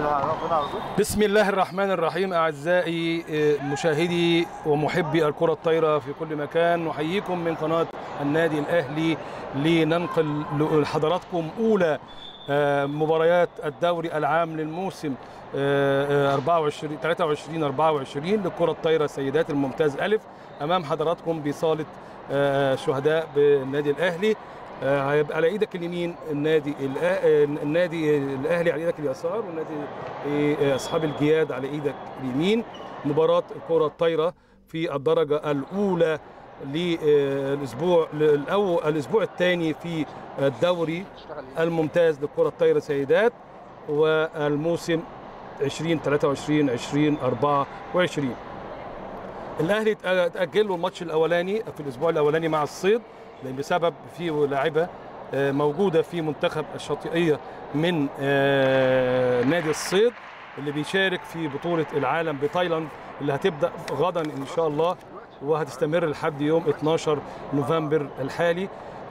بسم الله الرحمن الرحيم أعزائي مشاهدي ومحبي الكرة الطايرة في كل مكان نحييكم من قناة النادي الأهلي لننقل لحضراتكم أولى مباريات الدوري العام للموسم 24 23 24 للكرة الطايرة سيدات الممتاز ألف أمام حضراتكم بصالة شهداء بالنادي الأهلي هيبقى على ايدك اليمين النادي النادي الاهلي على ايدك اليسار والنادي اصحاب الجياد على ايدك اليمين مباراه الكره الطايره في الدرجه الاولى للاسبوع الاول الاسبوع الثاني في الدوري الممتاز للكره الطايره سيدات والموسم 20 23 20 24 الاهلي تاجل له الماتش الاولاني في الاسبوع الاولاني مع الصيد لان بسبب في لاعبه موجوده في منتخب الشاطئيه من نادي الصيد اللي بيشارك في بطوله العالم بتايلاند اللي هتبدا غدا ان شاء الله وهتستمر لحد يوم 12 نوفمبر الحالي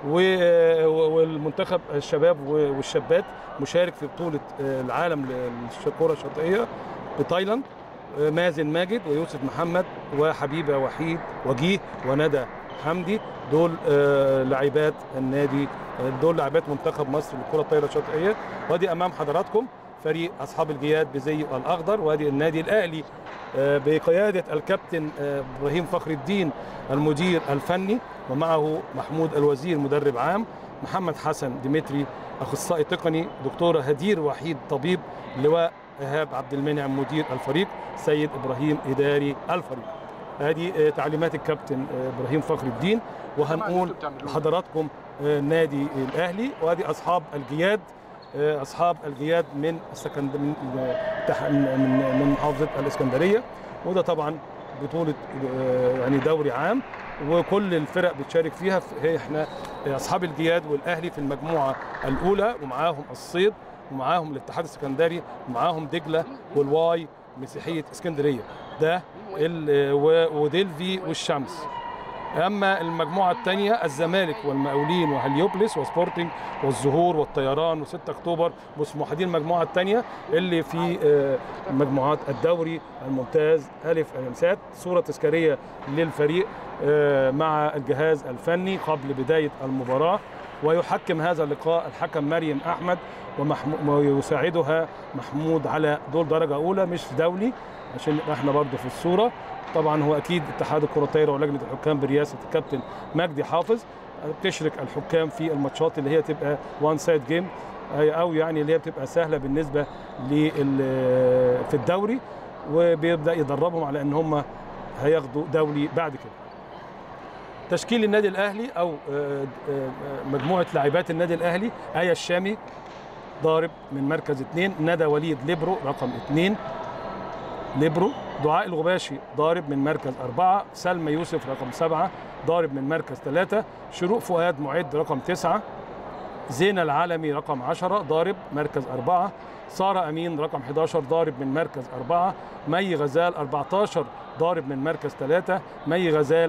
والمنتخب الشباب والشابات مشارك في بطوله العالم للكره الشاطئيه بتايلاند مازن ماجد ويوسف محمد وحبيبه وحيد وجيه وندى حمدي دول لاعبات النادي دول لاعبات منتخب مصر للكره الطايره الشاطئيه وادي امام حضراتكم فريق اصحاب الجياد بزي الاخضر وادي النادي الاهلي بقياده الكابتن ابراهيم فخر الدين المدير الفني ومعه محمود الوزير مدرب عام محمد حسن ديمتري اخصائي تقني دكتوره هدير وحيد طبيب لواء ايهاب عبد المنعم مدير الفريق سيد ابراهيم اداري الفريق هذه تعليمات الكابتن ابراهيم فخر الدين وهنقول لحضراتكم نادي الاهلي وهذه اصحاب الجياد اصحاب الجياد من السكند من من من محافظه الاسكندريه وده طبعا بطوله يعني دوري عام وكل الفرق بتشارك فيها احنا اصحاب الجياد والاهلي في المجموعه الاولى ومعاهم الصيد ومعاهم الاتحاد السكندري ومعاهم دجله والواي مسيحيه اسكندريه ده وديلفي والشمس اما المجموعه الثانيه الزمالك والمقاولين وهليوبلس وسبورتنج والزهور والطيران و6 اكتوبر وسموحه دي المجموعه الثانيه اللي في مجموعات الدوري الممتاز الف انسات صوره تذكاريه للفريق مع الجهاز الفني قبل بدايه المباراه ويحكم هذا اللقاء الحكم مريم احمد ويساعدها محمود على دول درجه اولى مش دولي عشان احنا برضه في الصوره طبعا هو اكيد اتحاد الكره الطايره ولجنه الحكام برئاسه الكابتن مجدي حافظ بتشرك الحكام في الماتشات اللي هي تبقى وان سايد جيم او يعني اللي هي بتبقى سهله بالنسبه في الدوري وبيبدا يدربهم على ان هم هياخدوا دولي بعد كده تشكيل النادي الاهلي او مجموعه لاعبات النادي الاهلي ايه الشامي ضارب من مركز اثنين ندى وليد ليبرو رقم اثنين ليبرو دعاء الغباشي ضارب من مركز أربعة سلمى يوسف رقم سبعة ضارب من مركز ثلاثة شروق فؤاد معد رقم تسعة زينة العالمي رقم عشرة ضارب مركز أربعة سارة أمين رقم 11 ضارب من مركز أربعة مي غزال 14 ضارب من مركز ثلاثة مي غزال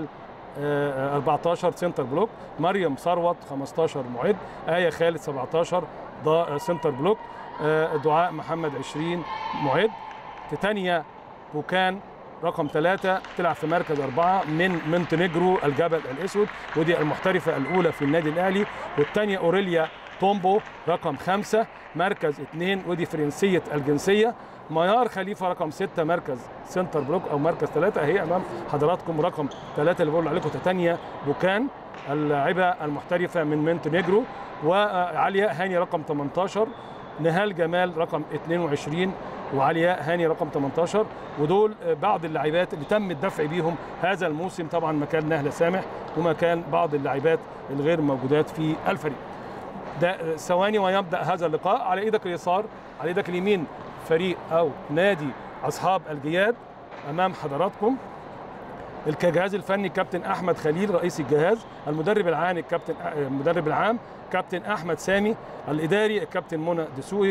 14 سنتر بلوك مريم ثروت 15 معد آية خالد 17 سنتر بلوك دعاء محمد 20 معد تيتانيا بوكان رقم ثلاثة تلعب في مركز أربعة من مونتينيجرو الجبل الأسود ودي المحترفة الأولى في النادي الأهلي والثانية أوريليا تومبو رقم خمسة مركز اثنين ودي فرنسية الجنسية ميار خليفة رقم ستة مركز سنتر بلوك أو مركز ثلاثة هي أمام حضراتكم رقم ثلاثة اللي بقول عليكم تيتانيا بوكان اللاعبة المحترفة من مونتينيجرو وعليا هاني رقم 18 نهال جمال رقم 22 وعلياء هاني رقم 18 ودول بعض اللاعبات اللي تم الدفع بيهم هذا الموسم طبعا مكان نهله سامح ومكان بعض اللاعبات الغير موجودات في الفريق ده ثواني ويبدا هذا اللقاء على ايدك اليسار على ايدك اليمين فريق او نادي اصحاب الجياد امام حضراتكم الجهاز الفني كابتن احمد خليل رئيس الجهاز المدرب العام الكابتن المدرب العام كابتن احمد سامي الاداري الكابتن منى دسوقي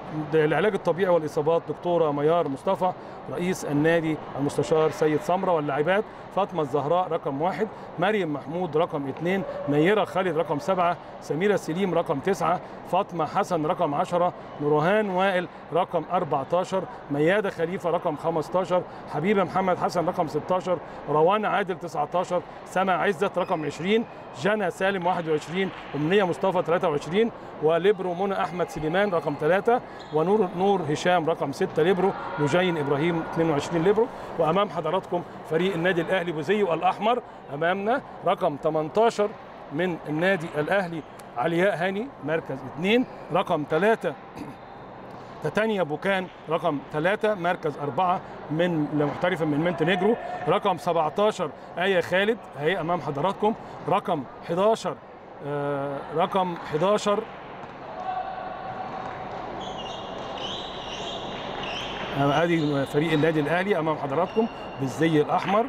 العلاج الطبيعي والاصابات دكتوره ميار مصطفى رئيس النادي المستشار سيد سمره واللاعبات فاطمه الزهراء رقم واحد مريم محمود رقم اثنين نيره خالد رقم سبعه سميره سليم رقم تسعه فاطمه حسن رقم عشرة نورهان وائل رقم 14 مياده خليفه رقم 15 حبيبه محمد حسن رقم 16 روان عادل 19 سما عزت رقم 20 جنى سالم 21 امنيه مصطفى 23 وليبرو منى احمد سليمان رقم 3 ونور نور هشام رقم 6 ليبرو لجين ابراهيم 22 ليبرو وامام حضراتكم فريق النادي الاهلي بوزيو الاحمر امامنا رقم 18 من النادي الاهلي علياء هاني مركز 2 رقم 3 تتانيا بوكان رقم 3 مركز 4 من محترفه من مونتينيجرو رقم 17 آية خالد اهي امام حضراتكم رقم 11 آه رقم 11 ادي فريق النادي الاهلي امام حضراتكم بالزي الاحمر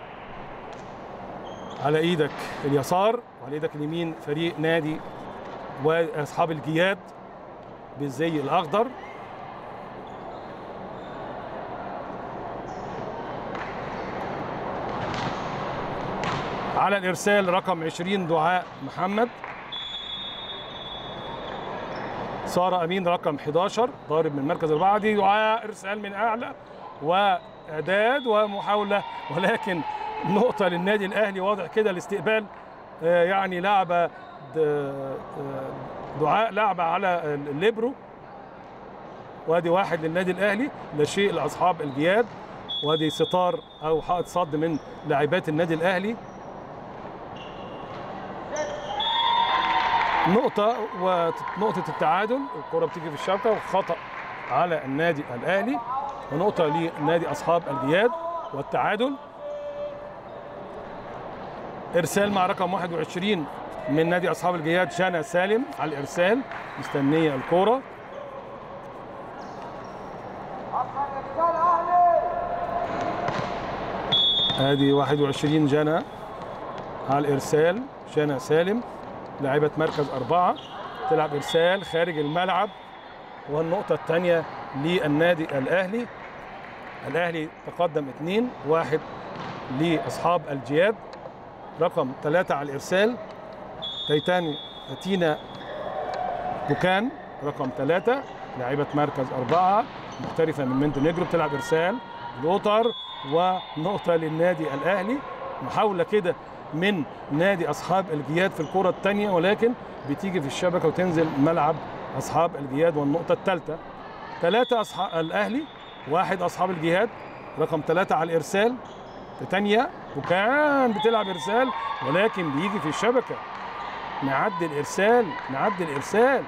على ايدك اليسار وعلى ايدك اليمين فريق نادي واصحاب الجياد بالزي الاخضر على الارسال رقم 20 دعاء محمد ساره امين رقم 11 ضارب من مركز اربعه دي دعاء ارسال من اعلى واعداد ومحاوله ولكن نقطه للنادي الاهلي واضح كده الاستقبال يعني لعبه دعاء لعبه على الليبرو وادي واحد للنادي الاهلي لا شيء لاصحاب الجياد وادي ستار او حائط صد من لاعبات النادي الاهلي نقطة ونقطة التعادل الكرة بتيجي في الشبكة وخطأ على النادي الأهلي ونقطة لنادي أصحاب الجياد والتعادل إرسال مع رقم 21 من نادي أصحاب الجياد جانا سالم على الإرسال مستنية الكرة ادي 21 جانا على الارسال جانا سالم لاعبة مركز أربعة تلعب إرسال خارج الملعب والنقطة الثانية للنادي الأهلي الأهلي تقدم اثنين واحد لأصحاب الجياد رقم ثلاثة على الإرسال تيتاني تينا بوكان رقم ثلاثة لاعبة مركز أربعة محترفة من مونتينيجرو بتلعب إرسال لوتر ونقطة للنادي الأهلي محاولة كده من نادي اصحاب الجياد في الكره الثانيه ولكن بتيجي في الشبكه وتنزل ملعب اصحاب الجياد والنقطه الثالثه ثلاثه اصحاب الاهلي واحد اصحاب الجهاد رقم ثلاثه على الارسال ثانيه وكان بتلعب ارسال ولكن بيجي في الشبكه نعدي الارسال نعدي الارسال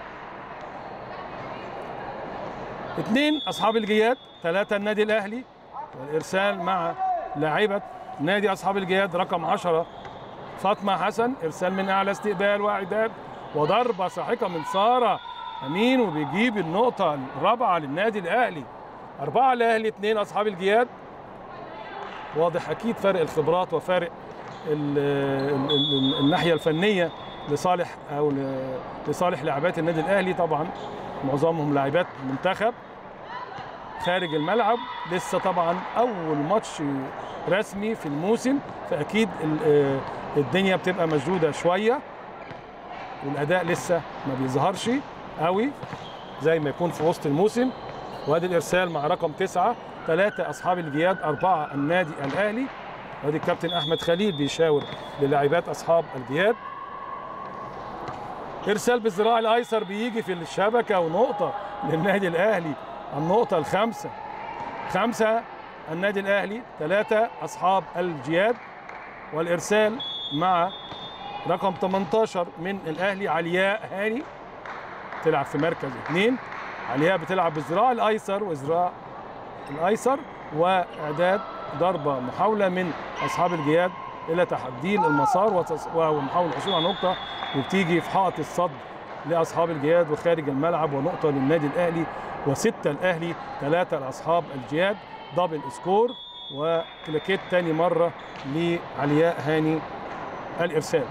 اثنين اصحاب الجياد ثلاثه النادي الاهلي والارسال مع لاعبه نادي اصحاب الجياد رقم 10 فاطمه حسن ارسال من اعلى استقبال واعداد وضربه ساحقه من ساره امين وبيجيب النقطه الرابعه للنادي الاهلي اربعه الاهلي اثنين اصحاب الجياد واضح اكيد فرق الخبرات وفارق ال ال ال الناحيه الفنيه لصالح او لصالح لاعبات النادي الاهلي طبعا معظمهم لاعبات منتخب خارج الملعب لسه طبعا اول ماتش رسمي في الموسم فاكيد الدنيا بتبقى مشدوده شويه والاداء لسه ما بيظهرش قوي زي ما يكون في وسط الموسم وادي الارسال مع رقم تسعه ثلاثه اصحاب الجياد اربعه النادي الاهلي وادي الكابتن احمد خليل بيشاور للاعبات اصحاب الجياد ارسال بالذراع الايسر بيجي في الشبكه ونقطه للنادي الاهلي النقطه الخامسه خمسه النادي الاهلي ثلاثه اصحاب الجياد والارسال مع رقم 18 من الاهلي علياء هاني تلعب في مركز اثنين علياء بتلعب بالذراع الايسر وذراع الايسر واعداد ضربه محاوله من اصحاب الجياد الى تحديد المسار ومحاوله الحصول على نقطه وبتيجي في حائط الصد لاصحاب الجياد وخارج الملعب ونقطه للنادي الاهلي وسته الاهلي ثلاثه لاصحاب الجياد دبل سكور وكلاكيت تاني مره لعلياء هاني الارسال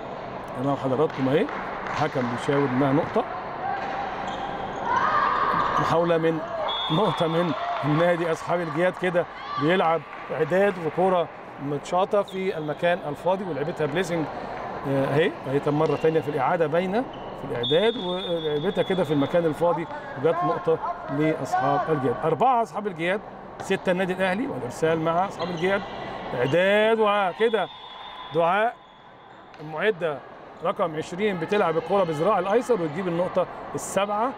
امام حضراتكم اهي الحكم بيشاور انها نقطه محاوله من نقطه من النادي اصحاب الجياد كده بيلعب اعداد وكره متشاطه في المكان الفاضي ولعبتها بليسنج آه، اهي اهي تم مره ثانيه في الاعاده باينه في الاعداد ولعبتها كده في المكان الفاضي وجت نقطه لاصحاب الجياد اربعه اصحاب الجياد سته النادي الاهلي والارسال مع اصحاب الجياد اعداد وكده دعاء المعده رقم 20 بتلعب الكره بذراع الايسر وتجيب النقطه السابعه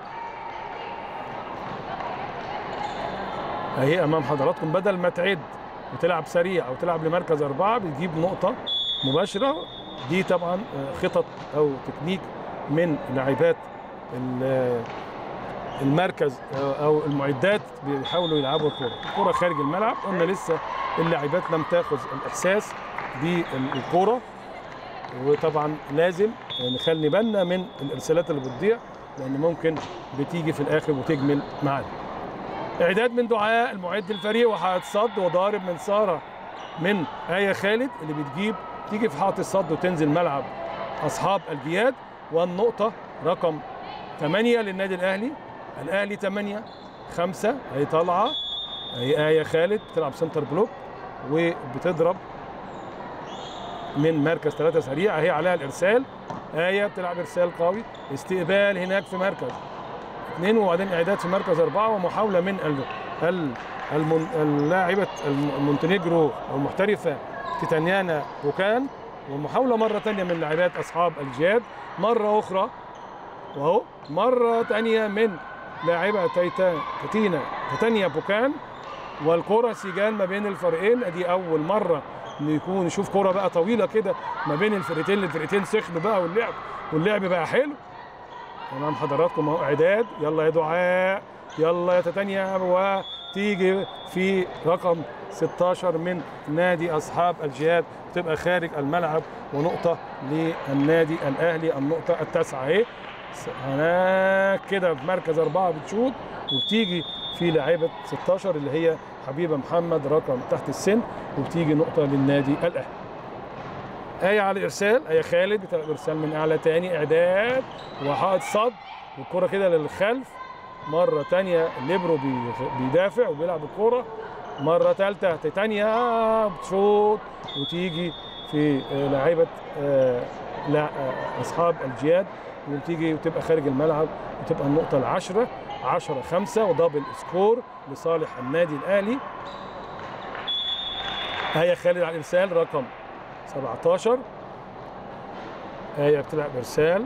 اهي امام حضراتكم بدل ما تعد وتلعب سريع او تلعب لمركز اربعه بتجيب نقطه مباشره دي طبعا آه، خطط او تكنيك من لاعبات ال- المركز آه، او المعدات بيحاولوا يلعبوا الكره الكره خارج الملعب قلنا لسه اللاعبات لم تاخذ الاحساس بالكره وطبعا لازم نخلي بالنا من الارسالات اللي بتضيع لان ممكن بتيجي في الاخر وتجمل معانا اعداد من دعاء المعد الفريق وهتصد وضارب من ساره من آية خالد اللي بتجيب تيجي في حائط الصد وتنزل ملعب أصحاب الجياد والنقطة رقم 8 للنادي الأهلي الأهلي 8 5 هي طالعة هي آية خالد بتلعب سنتر بلوك وبتضرب من مركز ثلاثة سريع هي عليها الإرسال آية بتلعب إرسال قوي استقبال هناك في مركز اثنين وبعدين إعداد في مركز أربعة ومحاولة من ال ال المن... اللاعبة الم- المونتينيجرو أو المحترفة تيتانيانا بوكان ومحاولة مرة تانية من لاعبات أصحاب الجياد مرة أخرى وأهو مرة تانية من لاعبة تيتا تيتينا تيتانيا بوكان والكرة سجال ما بين الفريقين ادي اول مره انه يكون نشوف كرة بقى طويله كده ما بين الفرقتين الفرقتين سخنوا بقى واللعب واللعب بقى حلو امام حضراتكم اهو اعداد يلا يا دعاء يلا يا تتانيا وتيجي في رقم 16 من نادي اصحاب الجهاد تبقى خارج الملعب ونقطه للنادي الاهلي النقطه التاسعه اهي هناك كده في مركز اربعه بتشوط وبتيجي في لاعيبه 16 اللي هي حبيبه محمد رقم تحت السن وبتيجي نقطه للنادي الاهلي آية على الإرسال آية خالد بتلعب إرسال من أعلى تاني إعداد وحائط صد والكرة كده للخلف مرة تانية الليبرو بي- بيدافع وبيلعب الكرة مرة تالتة تانية بتشوط وتيجي في آه، لاعيبة آه، لا آه، أصحاب الجياد وتيجي وتبقى خارج الملعب وتبقى النقطة العشرة عشرة خمسة ودبل سكور لصالح النادي الأهلي آية خالد على الإرسال رقم 17 آية بتلعب إرسال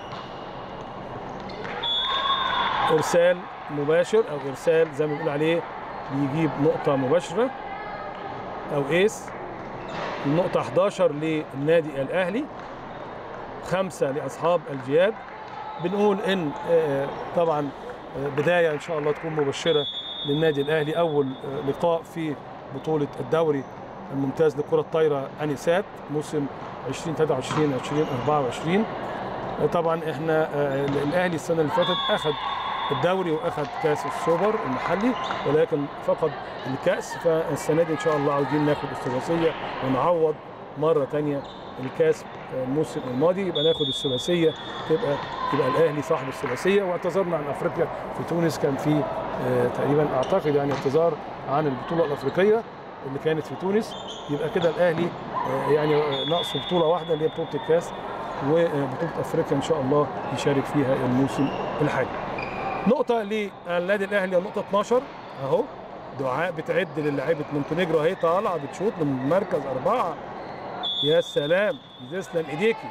إرسال مباشر أو إرسال زي ما بنقول عليه بيجيب نقطة مباشرة أو إيس النقطة 11 للنادي الأهلي خمسة لأصحاب الجياد بنقول إن آه، طبعا آه، بداية إن شاء الله تكون مبشرة للنادي الأهلي أول آه، لقاء في بطولة الدوري الممتاز لكرة الطايرة أنسات موسم 2023 2024 طبعا احنا آه، الاهلي السنه اللي فاتت اخذ الدوري واخذ كاس السوبر المحلي ولكن فقد الكاس فالسنه دي ان شاء الله عاوزين ناخد الثلاثيه ونعوض مره تانية الكاس آه، الموسم الماضي يبقى ناخد الثلاثيه تبقى يبقى الاهلي صاحب الثلاثيه واعتذرنا عن افريقيا في تونس كان في آه، تقريبا اعتقد يعني اعتذار عن البطوله الافريقيه اللي كانت في تونس يبقى كده الاهلي آه، يعني آه، ناقصه بطوله واحده اللي هي بطوله الكاس وبطوله افريقيا ان شاء الله يشارك فيها الموسم الحالي. نقطه للنادي الاهلي النقطه 12 اهو دعاء بتعد للاعيبه مونتينيجرو اهي طالعه بتشوط من مركز اربعه يا سلام تسلم ايديكي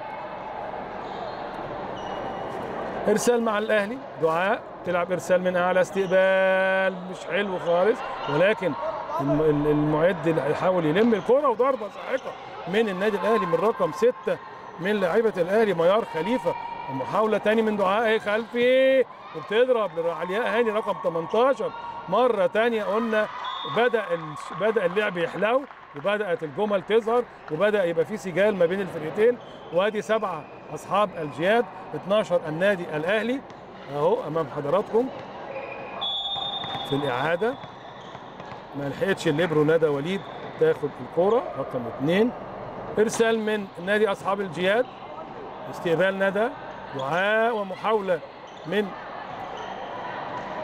ارسال مع الاهلي دعاء تلعب ارسال من اعلى استقبال مش حلو خالص ولكن الم- ال- المعد اللي هيحاول يلم الكره وضربه ساحقه من النادي الاهلي من رقم ستة من لاعيبه الاهلي ميار خليفه ومحاوله تاني من دعاء اهي خلفي وبتضرب لعلياء هاني رقم 18 مره تانية قلنا بدا ال- بدا اللعب يحلو وبدات الجمل تظهر وبدا يبقى في سجال ما بين الفرقتين وادي سبعه اصحاب الجياد 12 النادي الاهلي اهو امام حضراتكم في الاعاده ما لحقتش الليبرو ندى وليد تاخد الكوره رقم اثنين ارسال من نادي اصحاب الجياد استقبال ندى دعاء ومحاوله من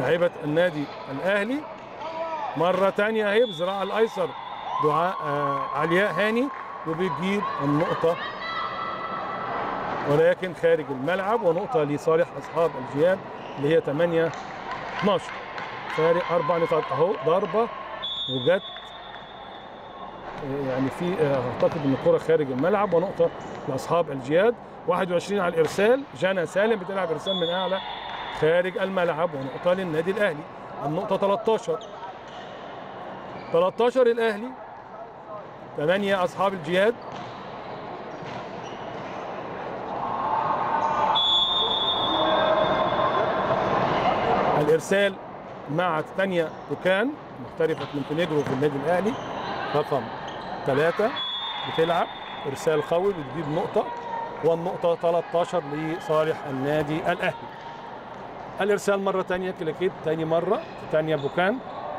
لعيبه النادي الاهلي مره تانية اهي بذراع الايسر دعاء آه علياء هاني وبيجيب النقطه ولكن خارج الملعب ونقطه لصالح اصحاب الجياد اللي هي 8 12 فارق اربع نقاط اهو ضربه وجت يعني في اعتقد ان الكره خارج الملعب ونقطه لاصحاب الجياد 21 على الارسال جانا سالم بتلعب ارسال من اعلى خارج الملعب ونقطه للنادي الاهلي النقطه 13 13 الاهلي 8 اصحاب الجياد الارسال مع تانيا بوكان محترفه مونتينيجرو في النادي الاهلي رقم ثلاثة بتلعب ارسال قوي بتجيب نقطة والنقطة 13 لصالح النادي الاهلي الارسال مرة تانية كليكيت تاني مرة تانية بوكان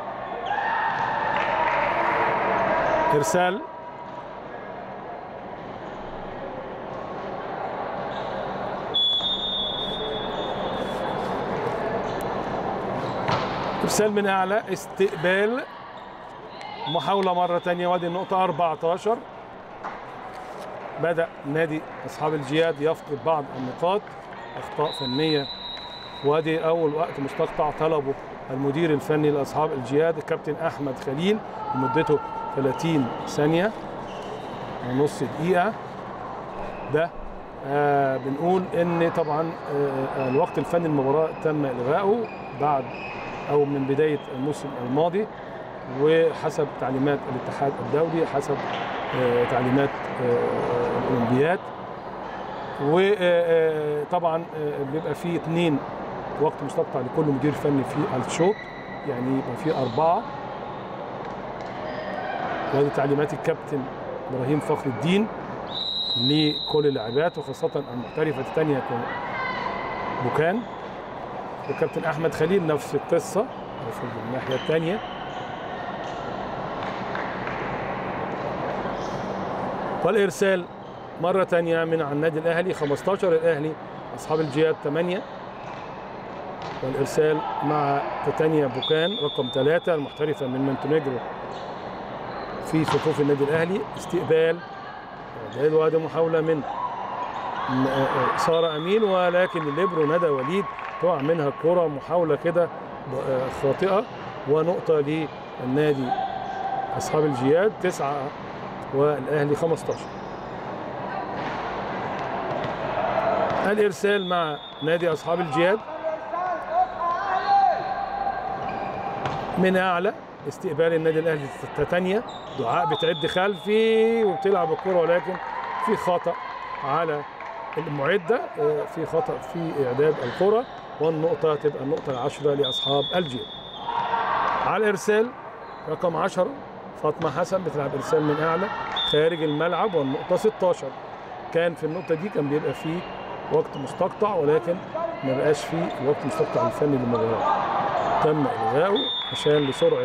ارسال ارسال من اعلى استقبال محاولة مرة تانية وادي النقطة 14 بدأ نادي أصحاب الجياد يفقد بعض النقاط أخطاء فنية وادي أول وقت مستقطع طلبه المدير الفني لأصحاب الجياد الكابتن أحمد خليل مدته 30 ثانية ونص دقيقة ده آه بنقول ان طبعا آه الوقت الفني المباراة تم الغائه بعد او من بداية الموسم الماضي وحسب تعليمات الاتحاد الدولي حسب آه تعليمات الاولمبياد وطبعا بيبقى فيه اثنين وقت مستقطع لكل مدير فني في الشوط يعني يبقى فيه اربعه وهذه تعليمات الكابتن ابراهيم فخر الدين لكل اللاعبات وخاصه المحترفه الثانيه بوكان والكابتن احمد خليل نفس القصه في الناحيه الثانيه والارسال مره ثانيه من على النادي الاهلي 15 الاهلي اصحاب الجياد 8 والارسال مع تتانيا بوكان رقم ثلاثة المحترفه من مونتينيجرو في صفوف النادي الاهلي استقبال اعداد وهذه محاوله من ساره امين ولكن الليبرو ندى وليد تقع منها الكره محاوله كده خاطئه ونقطه للنادي اصحاب الجياد تسعه والاهلي 15 الارسال مع نادي اصحاب الجياد من اعلى استقبال النادي الاهلي تانية دعاء بتعد خلفي وبتلعب الكره ولكن في خطا على المعده في خطا في اعداد الكره والنقطه تبقى النقطه العشره لاصحاب الجيل على الارسال رقم 10 فاطمه حسن بتلعب ارسال من اعلى خارج الملعب والنقطه 16 كان في النقطه دي كان بيبقى فيه وقت مستقطع ولكن ما بقاش فيه الوقت المستقطع الفني للمباراه تم الغائه عشان لسرعه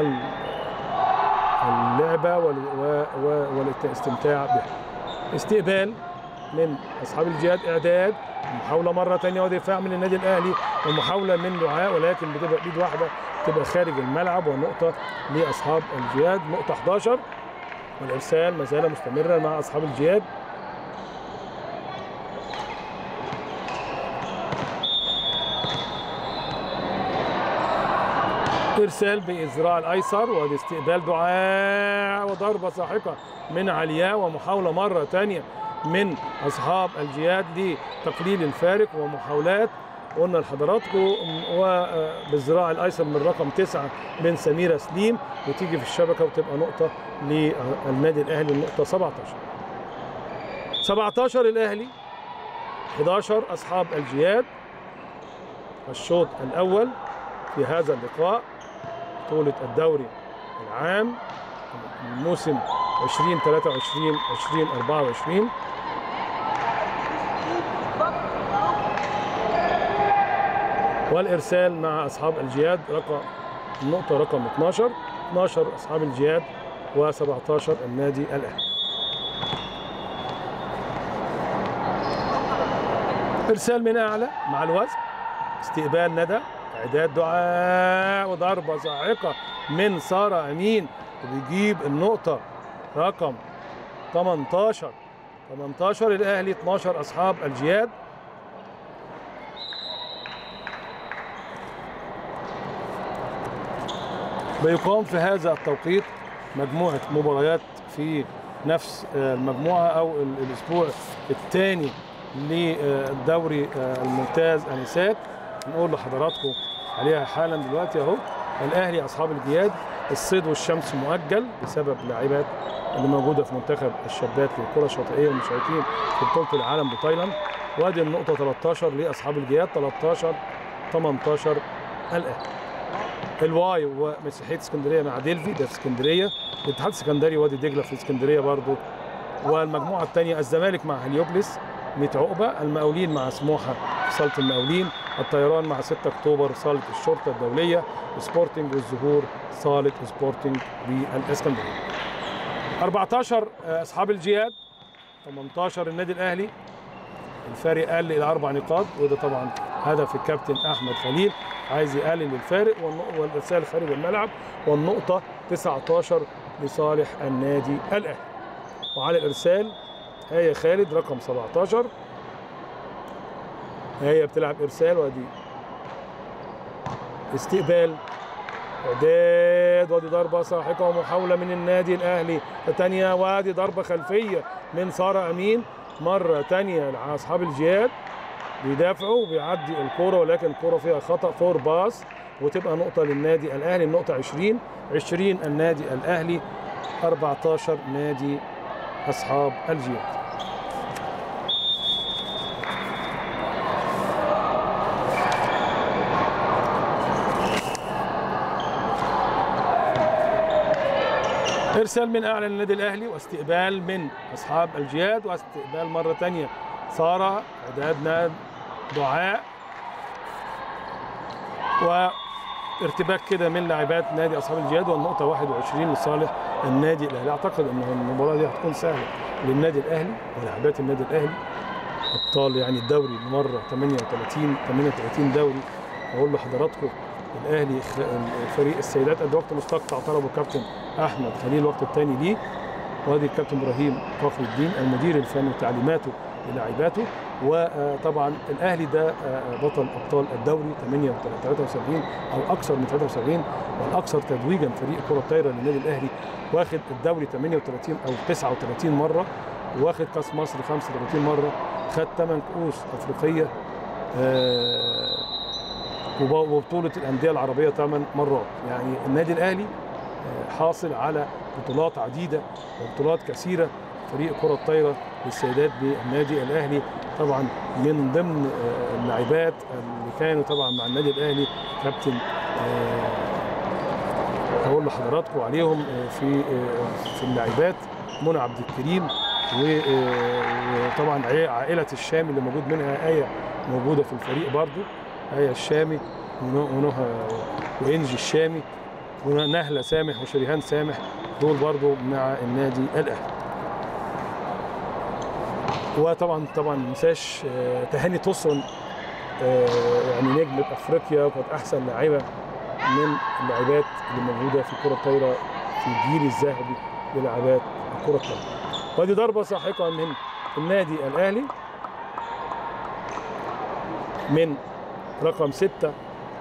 اللعبه والاستمتاع بها استقبال من اصحاب الجهاد اعداد محاوله مره ثانيه ودفاع من النادي الاهلي ومحاوله من دعاء ولكن بتبقى بايد واحده تبقى خارج الملعب ونقطه لاصحاب الجهاد نقطه 11 والارسال ما زال مستمرا مع اصحاب الجهاد ارسال بازراء الايسر والاستقبال دعاء وضربه ساحقه من علياء ومحاوله مره ثانيه من اصحاب الجياد لتقليل الفارق ومحاولات قلنا لحضراتكم وبالذراع الايسر من رقم تسعه من سميره سليم وتيجي في الشبكه وتبقى نقطه للنادي الاهلي النقطه 17 17 الاهلي 11 اصحاب الجياد الشوط الاول في هذا اللقاء بطولة الدوري العام الموسم 2023 2024 والارسال مع اصحاب الجياد رقم النقطه رقم 12 12 اصحاب الجياد و17 النادي الاهلي ارسال من اعلى مع الوزن استقبال ندى اعداد دعاء وضربه صاعقه من ساره امين وبيجيب النقطه رقم 18 18 الاهلي 12 اصحاب الجياد بيقام في هذا التوقيت مجموعه مباريات في نفس آه، المجموعه او ال- الاسبوع الثاني للدوري آه، الممتاز انسات نقول لحضراتكم عليها حالا دلوقتي اهو الاهلي اصحاب الجياد الصيد والشمس مؤجل بسبب لاعبات اللي موجوده في منتخب الشابات للكره الشاطئيه والمشاركين في بطوله العالم بتايلاند وادي النقطه 13 لاصحاب الجياد 13 18 الاهلي الواي ومسيحيه اسكندريه مع ديلفي ده في اسكندريه الاتحاد السكندري وادي دجله في اسكندريه برضو والمجموعه الثانيه الزمالك مع هليوبلس 100 عقبه المقاولين مع سموحه في صاله المقاولين الطيران مع 6 اكتوبر صاله الشرطه الدوليه سبورتنج والزهور صاله سبورتنج بالاسكندريه 14 اصحاب الجياد 18 النادي الاهلي الفارق قل الى اربع نقاط وده طبعا هدف الكابتن احمد خليل عايز يقلل الفارق والنق- والارسال خارج الملعب والنقطه 19 لصالح النادي الاهلي وعلى الارسال هي خالد رقم 17 هي بتلعب ارسال وادي استقبال اعداد وادي ضربه ساحقه ومحاوله من النادي الاهلي الثانيه وادي ضربه خلفيه من ساره امين مره ثانيه لاصحاب الجياد بيدافعوا وبيعدي الكرة ولكن الكرة فيها خطأ فور باس وتبقى نقطة للنادي الأهلي النقطة 20 20 النادي الأهلي 14 نادي أصحاب الجياد ارسال من اعلى النادي الاهلي واستقبال من اصحاب الجياد واستقبال مره ثانيه ساره اعدادنا دعاء وارتباك كده من لاعبات نادي اصحاب الجياد والنقطه 21 لصالح النادي الاهلي اعتقد ان المباراه دي هتكون سهله للنادي الاهلي ولاعبات النادي الاهلي ابطال يعني الدوري مره 38 38 دوري اقول لحضراتكم الاهلي خ- فريق السيدات قد وقت مستقطع طلبه الكابتن احمد خليل الوقت الثاني ليه وادي الكابتن ابراهيم فخر الدين المدير الفني وتعليماته للاعباته وطبعا الاهلي ده آه، بطل ابطال الدوري 73 او اكثر من 73 والاكثر تتويجا فريق كره الطايره للنادي الاهلي واخد الدوري 38 او 39 مره واخد كاس مصر 35 مره خد 8 كؤوس افريقيه آه، وب- وبطوله الانديه العربيه 8 مرات يعني النادي الاهلي آه، حاصل على بطولات عديده وبطولات كثيره فريق كره الطايره للسيدات بالنادي الاهلي طبعا من ضمن آه، اللاعبات اللي كانوا طبعا مع النادي الاهلي كابتن آه، هقول لحضراتكم عليهم آه، في آه، في اللاعبات منى عبد الكريم و- آه، وطبعا عي- عائله الشامي اللي موجود منها ايه موجوده في الفريق برضو ايه الشامي ونه- ونهى وانجي الشامي ونهله سامح وشريهان سامح دول برضو مع النادي الاهلي وطبعا طبعا ما ننساش آه، تهاني توسون آه، يعني نجمة افريقيا وكانت احسن لاعبة من اللاعبات اللي موجودة في كرة الطايرة في الجيل الذهبي للاعبات الكرة الطايرة. وادي ضربة ساحقة من النادي الاهلي من رقم ستة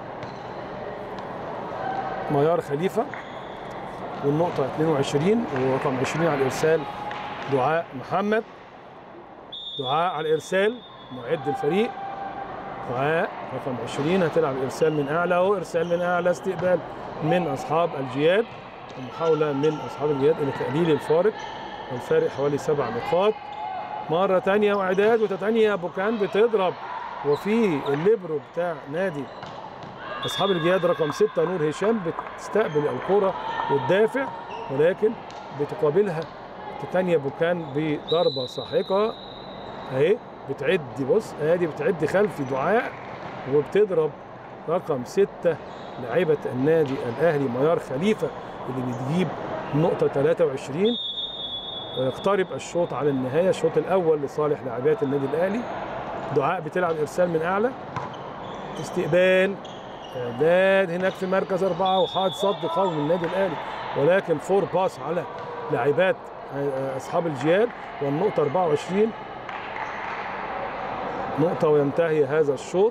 ميار خليفة والنقطة 22 ورقم 20 على الإرسال دعاء محمد دعاء على الإرسال معد الفريق دعاء رقم 20 هتلعب إرسال من أعلى أهو إرسال من أعلى استقبال من أصحاب الجياد ومحاولة من أصحاب الجياد إلى تقليل الفارق والفارق حوالي سبع نقاط مرة تانية وإعداد وتتانية بوكان بتضرب وفي الليبرو بتاع نادي اصحاب الجهاد رقم ستة نور هشام بتستقبل الكرة وتدافع ولكن بتقابلها تتانيا بوكان بضربة ساحقة اهي بتعدي بص ادي بتعدي خلفي دعاء وبتضرب رقم ستة لاعبة النادي الاهلي ميار خليفة اللي بتجيب نقطة 23 ويقترب الشوط على النهاية الشوط الأول لصالح لاعبات النادي الأهلي دعاء بتلعب إرسال من أعلى استقبال اعداد هناك في مركز اربعه وحائط صد قوي من النادي الاهلي ولكن فور باس على لاعبات اصحاب الجياد والنقطه 24 نقطه وينتهي هذا الشوط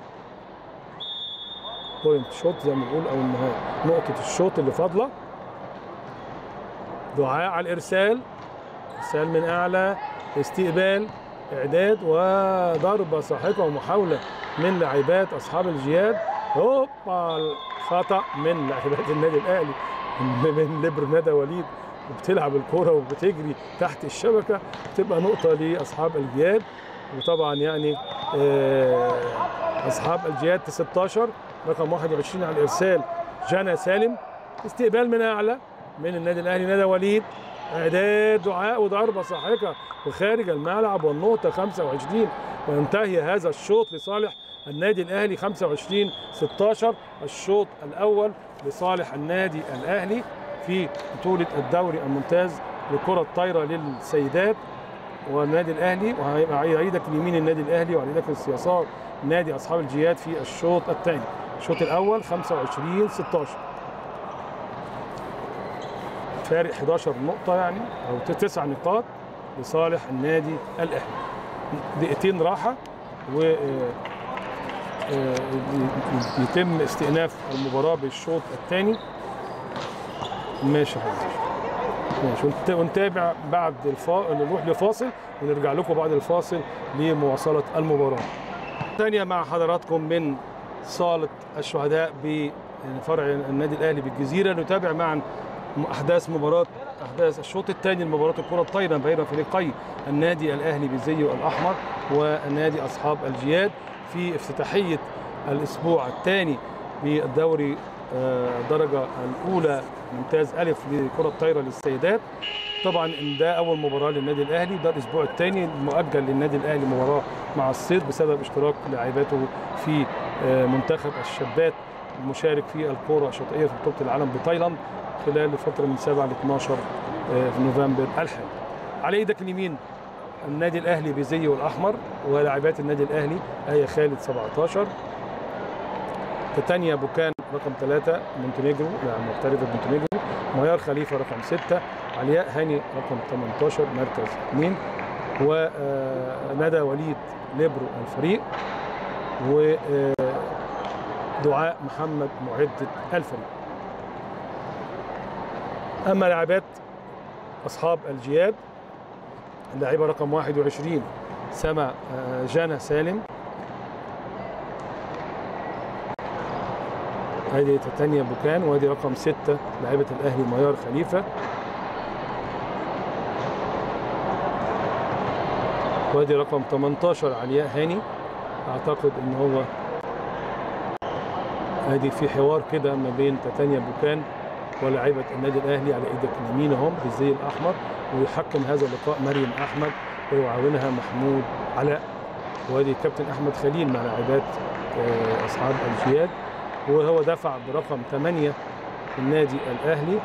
بوينت شوت زي ما بنقول او النهايه نقطه الشوط اللي فاضله دعاء على الارسال ارسال من اعلى استقبال اعداد وضربه ساحقه ومحاوله من لاعبات اصحاب الجياد هوبا الخطا من لاعبات النادي الاهلي من ليبرو ندى وليد وبتلعب الكوره وبتجري تحت الشبكه تبقى نقطه لاصحاب الجياد وطبعا يعني اصحاب الجياد 16 رقم 21 على الارسال جانا سالم استقبال من اعلى من النادي الاهلي ندى وليد اعداد دعاء وضربه ساحقه وخارج الملعب والنقطه 25 وينتهي هذا الشوط لصالح النادي الاهلي 25 16 الشوط الاول لصالح النادي الاهلي في بطوله الدوري الممتاز لكره الطايره للسيدات والنادي الاهلي وهيعيدك اليمين النادي الاهلي وهيعيدك السياسات نادي اصحاب الجياد في الشوط الثاني الشوط الاول 25 16 فارق 11 نقطة يعني أو تسع نقاط لصالح النادي الأهلي دقيقتين راحة و يتم استئناف المباراة بالشوط الثاني ماشي حضرتك ماشي ونتابع بعد الفا... نروح لفاصل ونرجع لكم بعد الفاصل لمواصلة المباراة ثانية مع حضراتكم من صالة الشهداء بفرع النادي الأهلي بالجزيرة نتابع معا احداث مباراه احداث الشوط الثاني لمباراه الكره الطايره بين فريقي النادي الاهلي بالزي الاحمر ونادي اصحاب الجياد في افتتاحيه الاسبوع الثاني بالدوري الدرجه الاولى ممتاز الف لكره الطايره للسيدات طبعا ان ده اول مباراه للنادي الاهلي ده الاسبوع الثاني مؤجل للنادي الاهلي مباراه مع الصيد بسبب اشتراك لاعباته في منتخب الشابات المشارك في الكره الشاطئيه في بطوله العالم بتايلاند خلال الفتره من 7 ل 12 في نوفمبر الحالي. على ايدك اليمين النادي الاهلي بزيه الاحمر ولاعبات النادي الاهلي هي خالد 17 تتانيا بوكان رقم 3 مونتينيجرو يعني محترفه مونتينيجرو ميار خليفه رقم 6 علياء هاني رقم 18 مركز 2 وندى وليد ليبرو الفريق ودعاء محمد معدة الفريق اما لاعبات اصحاب الجياد اللاعبه رقم 21 سما جانا سالم هذه تانية بوكان وهذه رقم 6 لاعبة الأهلي ميار خليفة وهذه رقم 18 علياء هاني أعتقد إن هو هذه في حوار كده ما بين تتانيا بوكان ولاعيبه النادي الاهلي على ايدك اليمين اهم بالزي الاحمر ويحكم هذا اللقاء مريم احمد ويعاونها محمود علاء وادي كابتن احمد خليل مع لاعبات اصحاب الجياد وهو دفع برقم 8 النادي الاهلي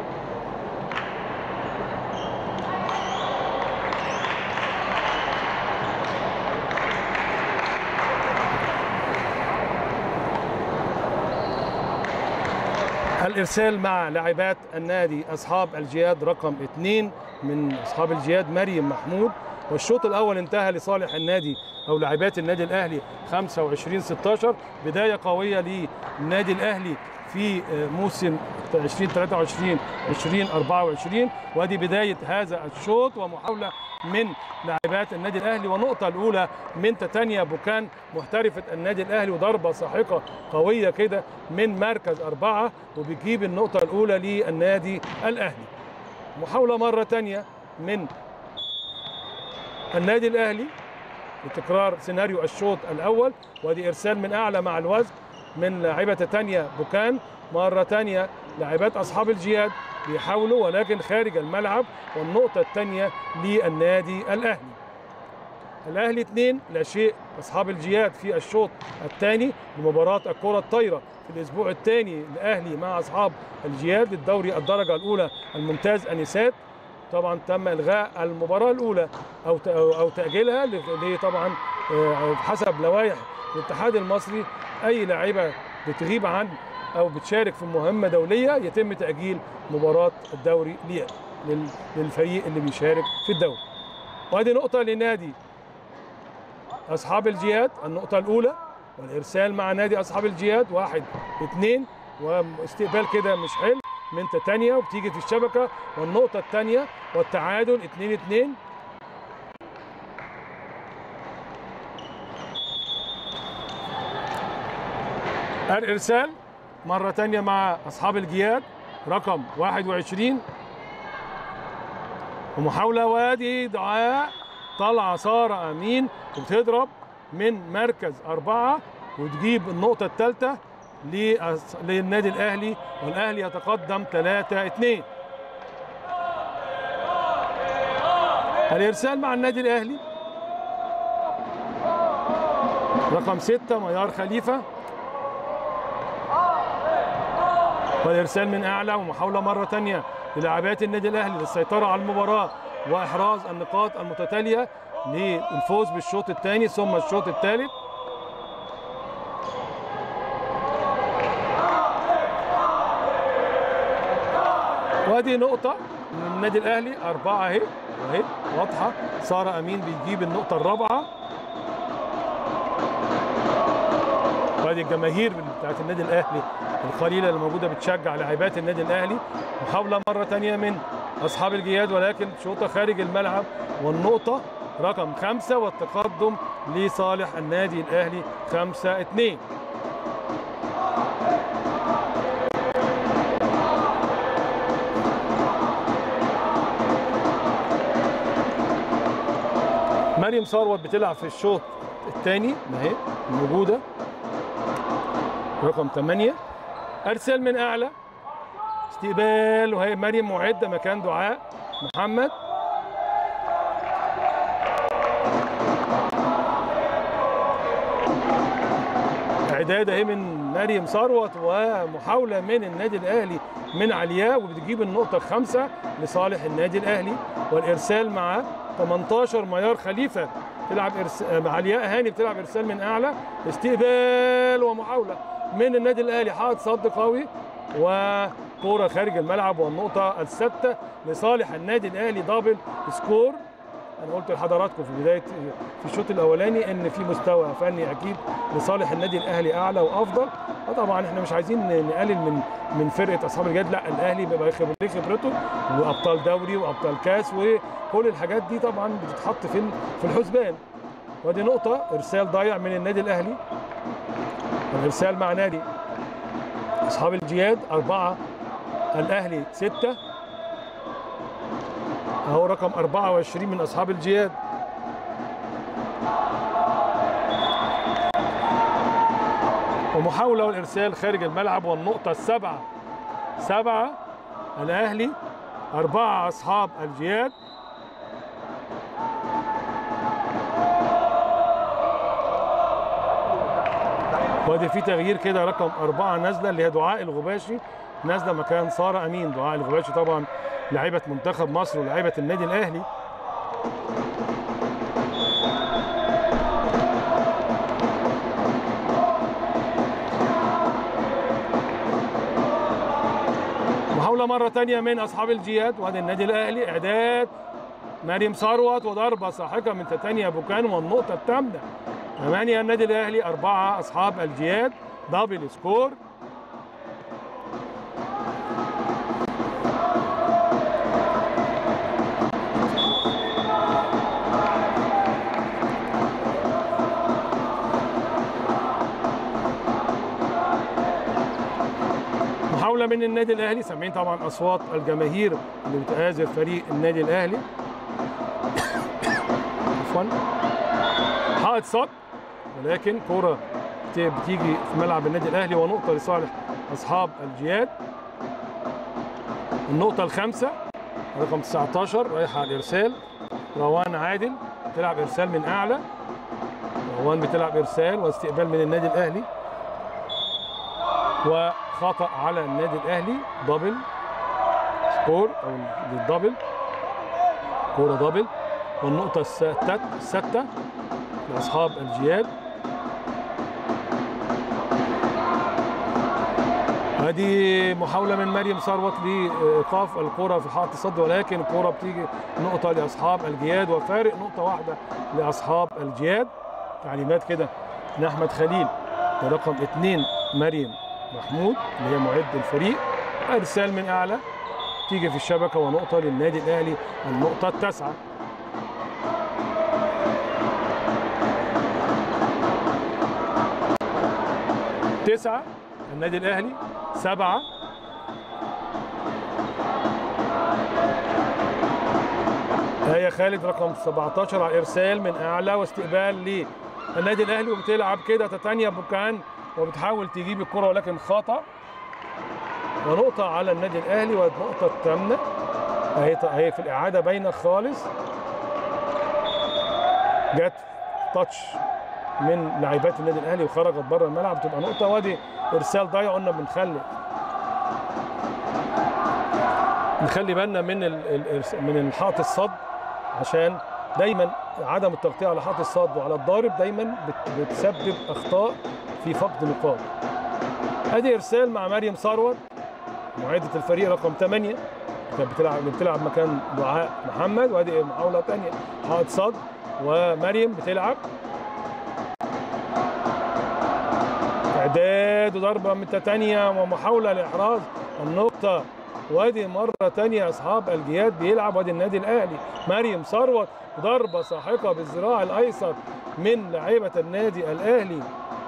الارسال مع لاعبات النادي اصحاب الجياد رقم اثنين من اصحاب الجياد مريم محمود والشوط الاول انتهى لصالح النادي او لاعبات النادي الاهلي 25 16 بدايه قويه للنادي الاهلي في موسم 2023 2024 وادي بدايه هذا الشوط ومحاوله من لاعبات النادي الاهلي ونقطه الاولى من تتانيا بوكان محترفه النادي الاهلي وضربه ساحقه قويه كده من مركز اربعه وبتجيب النقطه الاولى للنادي الاهلي. محاوله مره ثانيه من النادي الاهلي لتكرار سيناريو الشوط الاول وادي ارسال من اعلى مع الوزن من لاعبه تانيا بوكان مره ثانيه لاعبات اصحاب الجياد بيحاولوا ولكن خارج الملعب والنقطه الثانيه للنادي الاهلي الاهلي اثنين لا شيء اصحاب الجياد في الشوط الثاني لمباراه الكره الطايره في الاسبوع الثاني الاهلي مع اصحاب الجياد للدوري الدرجه الاولى الممتاز انسات طبعا تم الغاء المباراه الاولى او او تاجيلها طبعا حسب لوائح الاتحاد المصري اي لاعيبه بتغيب عن او بتشارك في مهمه دوليه يتم تاجيل مباراه الدوري ليها لل- للفريق اللي بيشارك في الدوري وهذه نقطه لنادي اصحاب الجهاد النقطه الاولى والارسال مع نادي اصحاب الجهاد واحد اثنين واستقبال كده مش حلو من تانية وبتيجي في الشبكه والنقطه الثانيه والتعادل 2 2 الارسال مره تانية مع اصحاب الجياد رقم 21 ومحاوله وادي دعاء طلع ساره امين وبتضرب من مركز اربعه وتجيب النقطه الثالثه للنادي الاهلي والاهلي يتقدم 3 2 الارسال مع النادي الاهلي رقم 6 ميار خليفه والارسال من اعلى ومحاوله مره ثانيه للاعبات النادي الاهلي للسيطره على المباراه واحراز النقاط المتتاليه للفوز بالشوط الثاني ثم الشوط الثالث وادي نقطة من النادي الأهلي أربعة أهي أهي واضحة سارة أمين بيجيب النقطة الرابعة وادي الجماهير بتاعت النادي الأهلي القليلة اللي موجودة بتشجع لاعبات النادي الأهلي محاولة مرة تانية من أصحاب الجياد ولكن شوطة خارج الملعب والنقطة رقم خمسة والتقدم لصالح النادي الأهلي خمسة اتنين مريم ثروت بتلعب في الشوط الثاني ما هي موجوده رقم 8 ارسال من اعلى استقبال وهي مريم معده مكان دعاء محمد اعداد اهي من مريم ثروت ومحاوله من النادي الاهلي من علياء وبتجيب النقطه الخامسه لصالح النادي الاهلي والارسال مع 18 ميار خليفه تلعب إرس... مع علياء هاني بتلعب ارسال من اعلى استقبال ومحاوله من النادي الاهلي حائط صد قوي وكوره خارج الملعب والنقطه السادسه لصالح النادي الاهلي دبل سكور انا قلت لحضراتكم في بدايه في الشوط الاولاني ان في مستوى فني اكيد لصالح النادي الاهلي اعلى وافضل طبعا احنا مش عايزين نقلل من من فرقه اصحاب الجد لا الاهلي بيبقى خبرته خبرته وابطال دوري وابطال كاس وكل الحاجات دي طبعا بتتحط في في الحسبان ودي نقطه ارسال ضايع من النادي الاهلي الارسال مع نادي اصحاب الجياد اربعه الاهلي سته اهو رقم 24 من اصحاب الجياد ومحاولة والإرسال خارج الملعب والنقطة السبعة سبعة الأهلي أربعة أصحاب الجياد وادي في تغيير كده رقم أربعة نازلة اللي هي دعاء الغباشي نازلة مكان سارة أمين دعاء الغباشي طبعا لعيبة منتخب مصر ولاعيبة النادي الأهلي محاولة مرة تانية من أصحاب الجياد وهذا النادي الأهلي إعداد مريم ثروت وضربة ساحقة من تتانيا بوكان والنقطة الثامنة ثمانية النادي الأهلي أربعة أصحاب الجياد دبل سكور محاولة من النادي الأهلي سامعين طبعا أصوات الجماهير اللي بتآزر فريق النادي الأهلي عفوا حائط صد ولكن كرة بتيجي في ملعب النادي الأهلي ونقطة لصالح أصحاب الجياد النقطة الخامسة رقم 19 رايحة على الإرسال روان عادل بتلعب إرسال من أعلى روان بتلعب إرسال واستقبال من النادي الأهلي وخطأ على النادي الأهلي دبل سكور أو الدبل كورة دبل والنقطة الستة لأصحاب الجياد ادي محاوله من مريم ثروت لايقاف الكره في حائط الصد ولكن الكره بتيجي نقطه لاصحاب الجياد وفارق نقطه واحده لاصحاب الجياد تعليمات كده من احمد خليل رقم اثنين مريم محمود اللي هي معد الفريق ارسال من اعلى تيجي في الشبكه ونقطه للنادي الاهلي النقطه التاسعه تسعة النادي الأهلي سبعة هي خالد رقم 17 على الإرسال من أعلى واستقبال للنادي الأهلي وبتلعب كده تتانيا بوكان وبتحاول تجيب الكرة ولكن خطأ ونقطة على النادي الأهلي والنقطة الثامنة أهي أهي في الإعادة باينة خالص جت تاتش من لاعبات النادي الاهلي وخرجت بره الملعب تبقى نقطه وادي ارسال ضايع قلنا بنخلي نخلي بالنا من ال ال من حائط الصد عشان دايما عدم التغطيه على حائط الصد وعلى الضارب دايما بتسبب اخطاء في فقد نقاط ادي ارسال مع مريم ثروت معده الفريق رقم 8 كانت بتلعب بتلعب مكان دعاء محمد وادي محاوله ثانيه حائط صد ومريم بتلعب اعداد وضربه من تانية ومحاوله لاحراز النقطه وادي مره تانية اصحاب الجياد بيلعب وادي النادي الاهلي مريم ثروت ضربه ساحقه بالذراع الايسر من لاعبه النادي الاهلي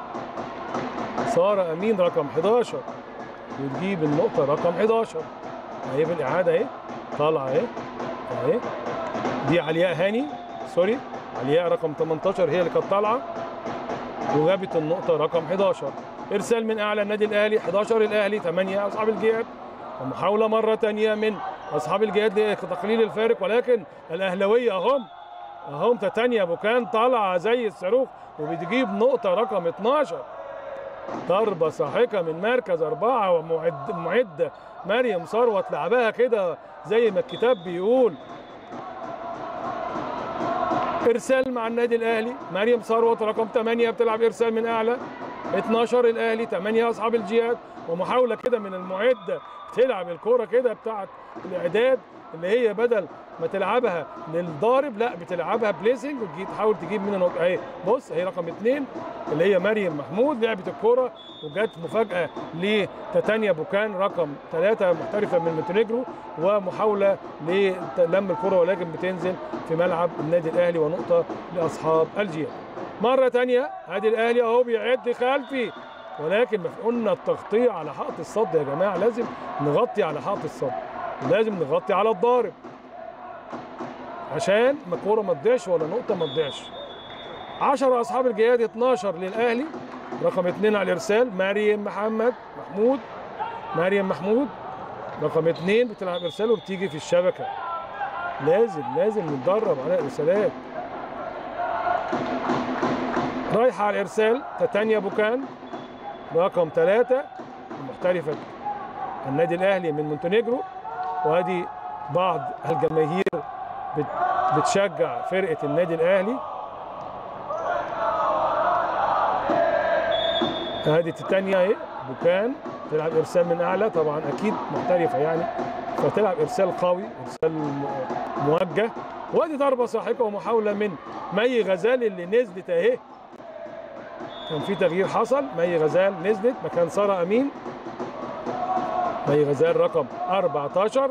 ساره امين رقم 11 وتجيب النقطه رقم 11 اهي بالاعاده اهي طالعه اهي اهي دي علياء هاني سوري علياء رقم 18 هي اللي كانت طالعه وجابت النقطه رقم 11 ارسال من اعلى النادي الاهلي 11 الاهلي 8 اصحاب الجهاد ومحاوله مره ثانيه من اصحاب الجهاد لتقليل الفارق ولكن الاهلاويه اهم اهم تانية بوكان طالعه زي الصاروخ وبتجيب نقطه رقم 12 ضربة ساحقة من مركز أربعة ومعد معدة مريم ثروت لعبها كده زي ما الكتاب بيقول ارسال مع النادي الاهلي مريم ثروت رقم 8 بتلعب ارسال من اعلى 12 الاهلي 8 اصحاب الجهاد ومحاوله كده من المعده تلعب الكوره كده بتاعت الاعداد اللي هي بدل ما تلعبها للضارب لا بتلعبها بليسنج وتحاول تجيب منها نقطه اهي بص اهي رقم اثنين اللي هي مريم محمود لعبت الكوره وجت مفاجاه لتاتانيا بوكان رقم ثلاثه محترفه من مونتينيجرو ومحاوله للم الكوره ولكن بتنزل في ملعب النادي الاهلي ونقطه لاصحاب الجياد. مره ثانيه ادي الاهلي اهو بيعد خلفي ولكن قلنا التغطيه على حائط الصد يا جماعه لازم نغطي على حائط الصد ولازم نغطي على الضارب عشان الكوره ما تضيعش ولا نقطه ما تضيعش 10 اصحاب الجهاد 12 للاهلي رقم 2 على الارسال مريم محمد محمود مريم محمود رقم 2 بتلعب ارسال وبتيجي في الشبكه لازم لازم نتدرب على الارسالات رايحه على الارسال تتانيا بوكان رقم 3 محترفه النادي الاهلي من مونتينيجرو وادي بعض الجماهير بتشجع فرقه النادي الاهلي هذه الثانيه اهي بوكان تلعب ارسال من اعلى طبعا اكيد محترفه يعني فتلعب ارسال قوي ارسال موجه وادي ضربه ساحقه ومحاوله من مي غزال اللي نزلت اهي كان في تغيير حصل مي غزال نزلت مكان ساره امين مي غزال رقم 14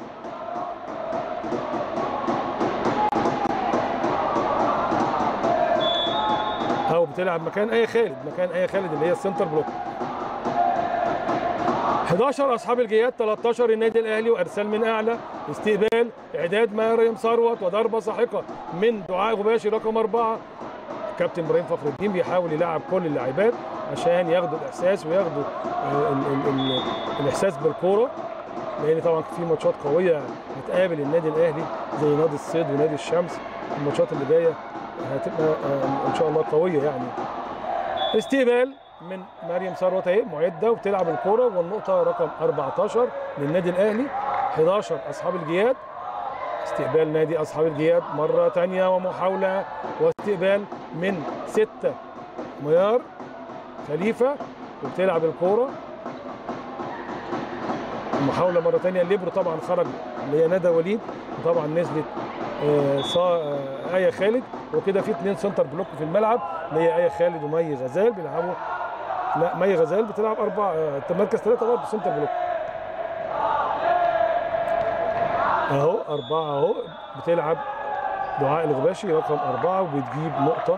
او بتلعب مكان اي خالد مكان اي خالد اللي هي السنتر بلوك 11 اصحاب الجياد 13 النادي الاهلي وارسال من اعلى استقبال اعداد مريم ثروت وضربه ساحقه من دعاء غباشي رقم اربعه كابتن ابراهيم فخر الدين بيحاول يلعب كل اللاعبات عشان ياخدوا الاحساس وياخدوا ال ال ال الاحساس بالكوره لان طبعا في ماتشات قويه هتقابل النادي الاهلي زي نادي الصيد ونادي الشمس الماتشات اللي جايه هتبقى ان شاء الله قويه يعني استقبال من مريم ثروت اهي معده وبتلعب الكوره والنقطه رقم 14 للنادي الاهلي 11 اصحاب الجياد استقبال نادي اصحاب الجياد مره ثانيه ومحاوله واستقبال من سته ميار خليفه وبتلعب الكوره محاوله مره ثانيه الليبرو طبعا خرج اللي هي ندى وليد وطبعا نزلت آه صا آه ايه خالد وكده في اثنين سنتر بلوك في الملعب اللي هي ايه خالد ومي غزال بيلعبوا لا مي غزال بتلعب اربعه آه مركز ثلاثه برضه سنتر بلوك اهو اربعه اهو بتلعب دعاء الغباشي رقم اربعه وبتجيب نقطه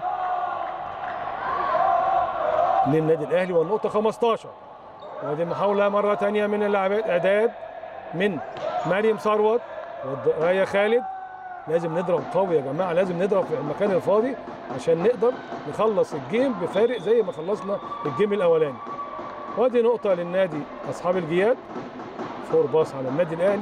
للنادي الاهلي والنقطه 15 وهذه المحاوله مره ثانيه من اللاعبات اعداد من مريم ثروت وريا خالد لازم نضرب قوي يا جماعه لازم نضرب في المكان الفاضي عشان نقدر نخلص الجيم بفارق زي ما خلصنا الجيم الاولاني وادي نقطه للنادي اصحاب الجياد فور باص على النادي الاهلي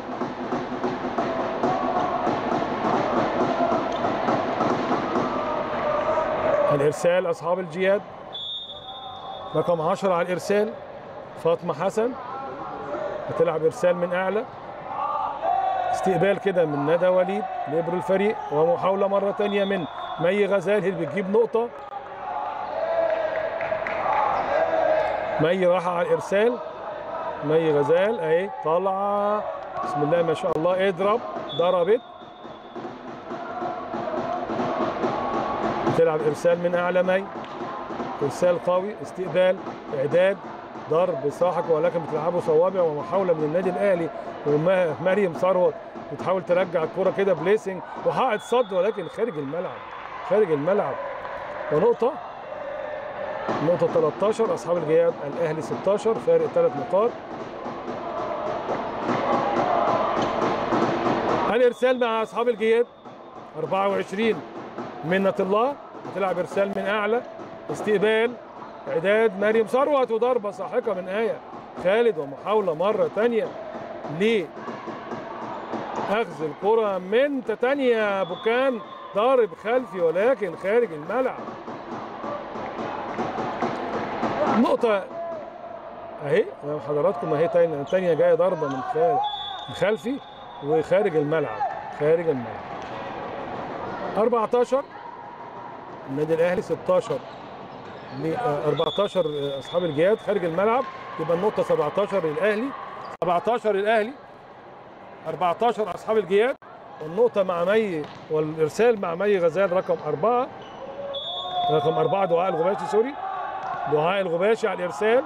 الارسال اصحاب الجياد رقم 10 على الارسال فاطمه حسن هتلعب ارسال من اعلى استقبال كده من ندى وليد ليبرو الفريق ومحاوله مره ثانيه من مي غزال هي اللي بتجيب نقطه مي راح على الارسال مي غزال اهي طالعه بسم الله ما شاء الله اضرب ضربت بتلعب ارسال من اعلى مي ارسال قوي استقبال اعداد ضرب ساحق ولكن بتلعبه صوابع ومحاوله من النادي الاهلي ومريم ثروت بتحاول ترجع الكره كده بليسنج وحقق صد ولكن خارج الملعب خارج الملعب ونقطه نقطه 13 اصحاب الجياد الاهلي 16 فارق ثلاث نقاط الارسال مع اصحاب الجياد 24 منة الله بتلعب ارسال من اعلى استقبال اعداد مريم ثروت وضربه ساحقه من ايه خالد ومحاوله مره ثانيه ل اخذ الكره من تتانيا بوكان ضارب خلفي ولكن خارج الملعب نقطه اهي امام حضراتكم اهي تانية تانية جايه ضربه من خلفي وخارج الملعب خارج الملعب 14 النادي الاهلي 16 ل 14 اصحاب الجهاد خارج الملعب يبقى النقطه 17 للاهلي 17 للاهلي 14 اصحاب الجهاد والنقطه مع مي والارسال مع مي غزال رقم أربعة رقم أربعة دعاء الغباشي سوري دعاء الغباشي على الارسال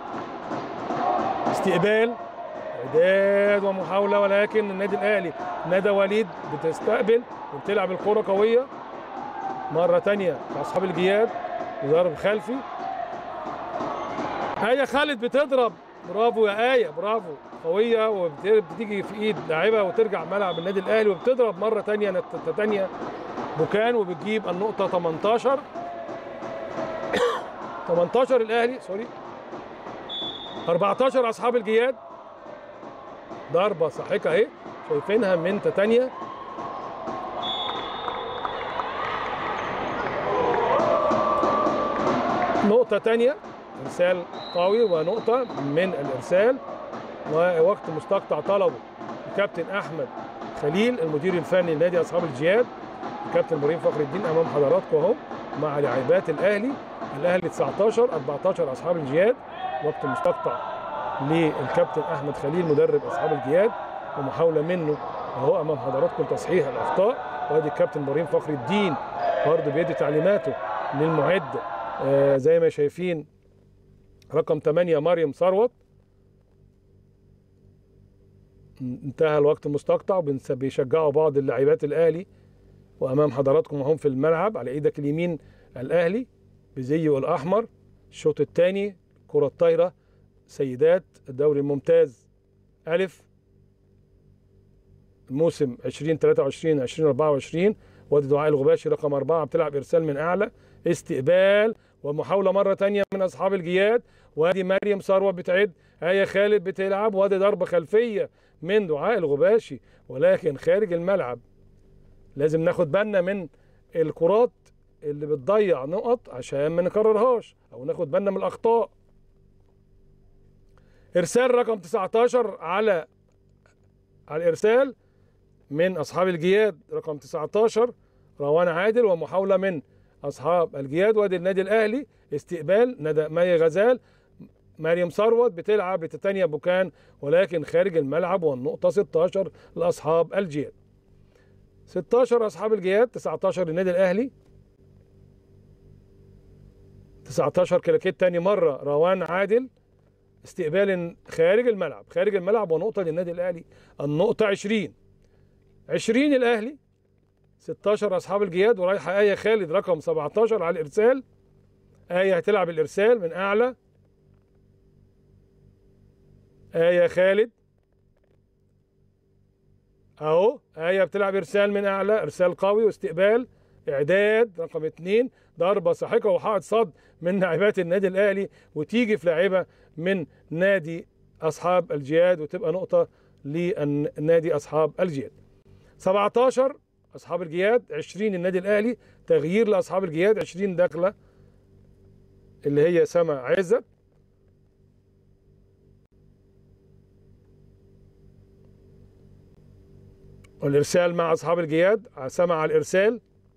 استقبال اعداد ومحاوله ولكن النادي الاهلي ندى وليد بتستقبل وبتلعب الكره قويه مره ثانيه اصحاب الجياد ضرب خلفي آية خالد بتضرب برافو يا آية برافو قوية وبتيجي في ايد لاعبة وترجع ملعب النادي الاهلي وبتضرب مرة ثانية ثانية بوكان وبتجيب النقطة 18 18 الاهلي سوري 14 اصحاب الجياد ضربة ساحقة اهي شايفينها من تانية نقطة تانية إرسال قوي ونقطة من الإرسال ووقت مستقطع طلبه الكابتن أحمد خليل المدير الفني لنادي أصحاب الجياد الكابتن مريم فخر الدين أمام حضراتكم أهو مع لاعبات الأهلي الأهلي 19 14 أصحاب الجياد وقت مستقطع للكابتن أحمد خليل مدرب أصحاب الجياد ومحاولة منه أهو أمام حضراتكم تصحيح الأخطاء وادي الكابتن مريم فخر الدين برضه بيدي تعليماته للمعد آه زي ما شايفين رقم 8 مريم ثروت انتهى الوقت المستقطع بيشجعوا بعض اللاعبات الاهلي وامام حضراتكم وهم في الملعب على ايدك اليمين الاهلي بزيه الاحمر الشوط الثاني كره الطايره سيدات الدوري الممتاز الف الموسم 2023 2024 وادي دعاء الغباشي رقم أربعة بتلعب إرسال من أعلى استقبال ومحاولة مرة تانية من أصحاب الجياد وادي مريم ثروت بتعد آية خالد بتلعب وادي ضربة خلفية من دعاء الغباشي ولكن خارج الملعب لازم ناخد بالنا من الكرات اللي بتضيع نقط عشان ما نكررهاش او ناخد بالنا من الاخطاء ارسال رقم 19 على على الارسال من اصحاب الجياد رقم 19 روان عادل ومحاوله من اصحاب الجياد وادي النادي الاهلي استقبال ندى مي غزال مريم ثروت بتلعب لتيتانيا بوكان ولكن خارج الملعب والنقطة 16 لأصحاب الجياد 16 أصحاب الجياد 19 للنادي الأهلي 19 كلاكيت تاني مرة روان عادل استقبال خارج الملعب خارج الملعب ونقطة للنادي الأهلي النقطة 20 20 الأهلي 16 أصحاب الجياد ورايحة آية خالد رقم 17 على الإرسال آية هتلعب الإرسال من أعلى آية خالد أهو آية بتلعب إرسال من أعلى إرسال قوي واستقبال إعداد رقم اتنين ضربة ساحقة وحائط صد من لاعبات النادي الأهلي وتيجي في لاعبة من نادي أصحاب الجياد وتبقى نقطة للنادي أصحاب الجياد 17 أصحاب الجياد 20 النادي الأهلي تغيير لأصحاب الجياد 20 داخلة اللي هي سما عزت والإرسال مع أصحاب الجياد سما على الإرسال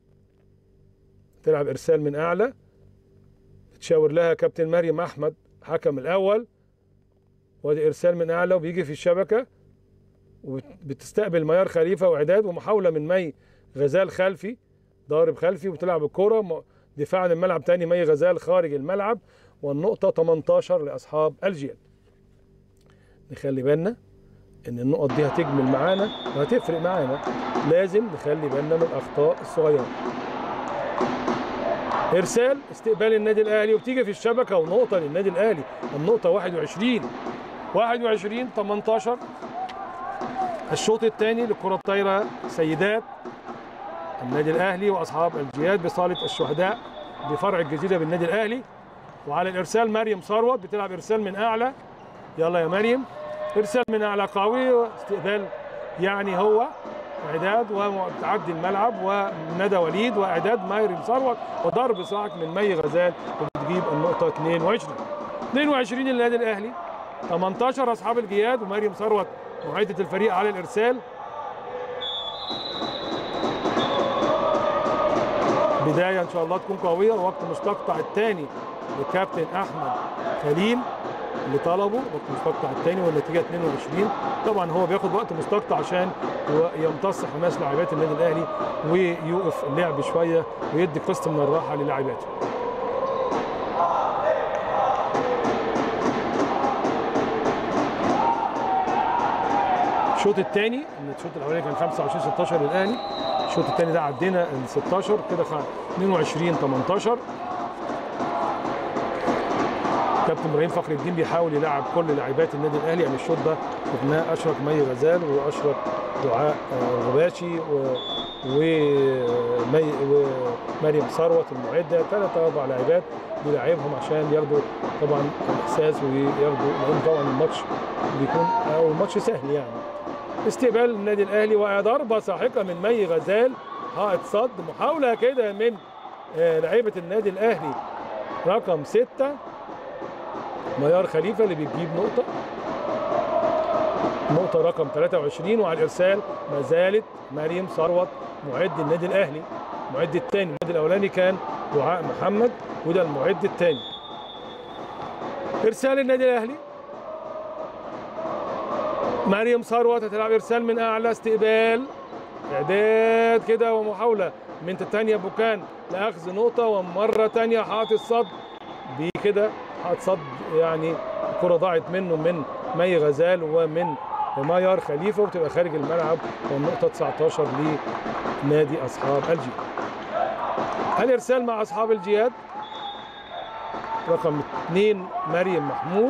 تلعب إرسال من أعلى تشاور لها كابتن مريم أحمد حكم الأول وادي إرسال من أعلى وبيجي في الشبكة وبتستقبل ميار خليفة وإعداد ومحاولة من مي غزال خلفي ضارب خلفي وبتلعب الكرة دفاع عن الملعب تاني مي غزال خارج الملعب والنقطة 18 لأصحاب الجياد نخلي بالنا ان النقط دي هتجمل معانا وهتفرق معانا لازم نخلي بالنا من الاخطاء الصغيره ارسال استقبال النادي الاهلي وبتيجي في الشبكه ونقطه للنادي الاهلي النقطه 21 21 18 الشوط الثاني للكره الطايره سيدات النادي الاهلي واصحاب الجياد بصاله الشهداء بفرع الجزيره بالنادي الاهلي وعلى الارسال مريم ثروت بتلعب ارسال من اعلى يلا يا مريم ارسال من اعلى قوي واستقبال يعني هو اعداد وتعدي الملعب وندى وليد واعداد مريم ثروت وضرب صاعق من مي غزال وبتجيب النقطه 22 22 للنادي الاهلي 18 اصحاب الجياد ومريم ثروت معده الفريق على الارسال بدايه ان شاء الله تكون قويه وقت مستقطع الثاني للكابتن احمد خليل اللي طلبه وقت مستقطع الثاني والنتيجه 22 طبعا هو بياخد وقت مستقطع عشان يمتص حماس لاعبات النادي الاهلي ويوقف اللعب شويه ويدي قسط من الراحه للاعباته الشوط الثاني الشوط الاولاني كان 25 16 للاهلي الشوط الثاني ده عدينا ال 16 كده 22 18 كابتن ابراهيم فخر الدين بيحاول يلعب كل لاعبات النادي الاهلي يعني الشوط ده شفناه اشرف مي غزال واشرف دعاء غباشي و ومي ومريم ثروت المعده ثلاث اربع لاعبات بيلعبهم عشان ياخدوا طبعا الاحساس وياخدوا لان طبعا الماتش بيكون او الماتش سهل يعني استقبال النادي الاهلي وضربه ساحقه من مي غزال حائط صد محاوله كده من لعيبه النادي الاهلي رقم سته ميار خليفه اللي بتجيب نقطه نقطة رقم 23 وعلى الإرسال ما زالت مريم ثروت معد النادي الأهلي معد الثاني النادي الأولاني كان دعاء محمد وده المعد الثاني إرسال النادي الأهلي مريم ثروت هتلعب إرسال من أعلى استقبال إعداد كده ومحاولة من تانيا بوكان لأخذ نقطة ومرة تانية حاطط صد بكده حاطط صد يعني الكرة ضاعت منه من مي غزال ومن مايار خليفه وبتبقى خارج الملعب والنقطه 19 لنادي اصحاب الجياد. الارسال مع اصحاب الجياد رقم اثنين مريم محمود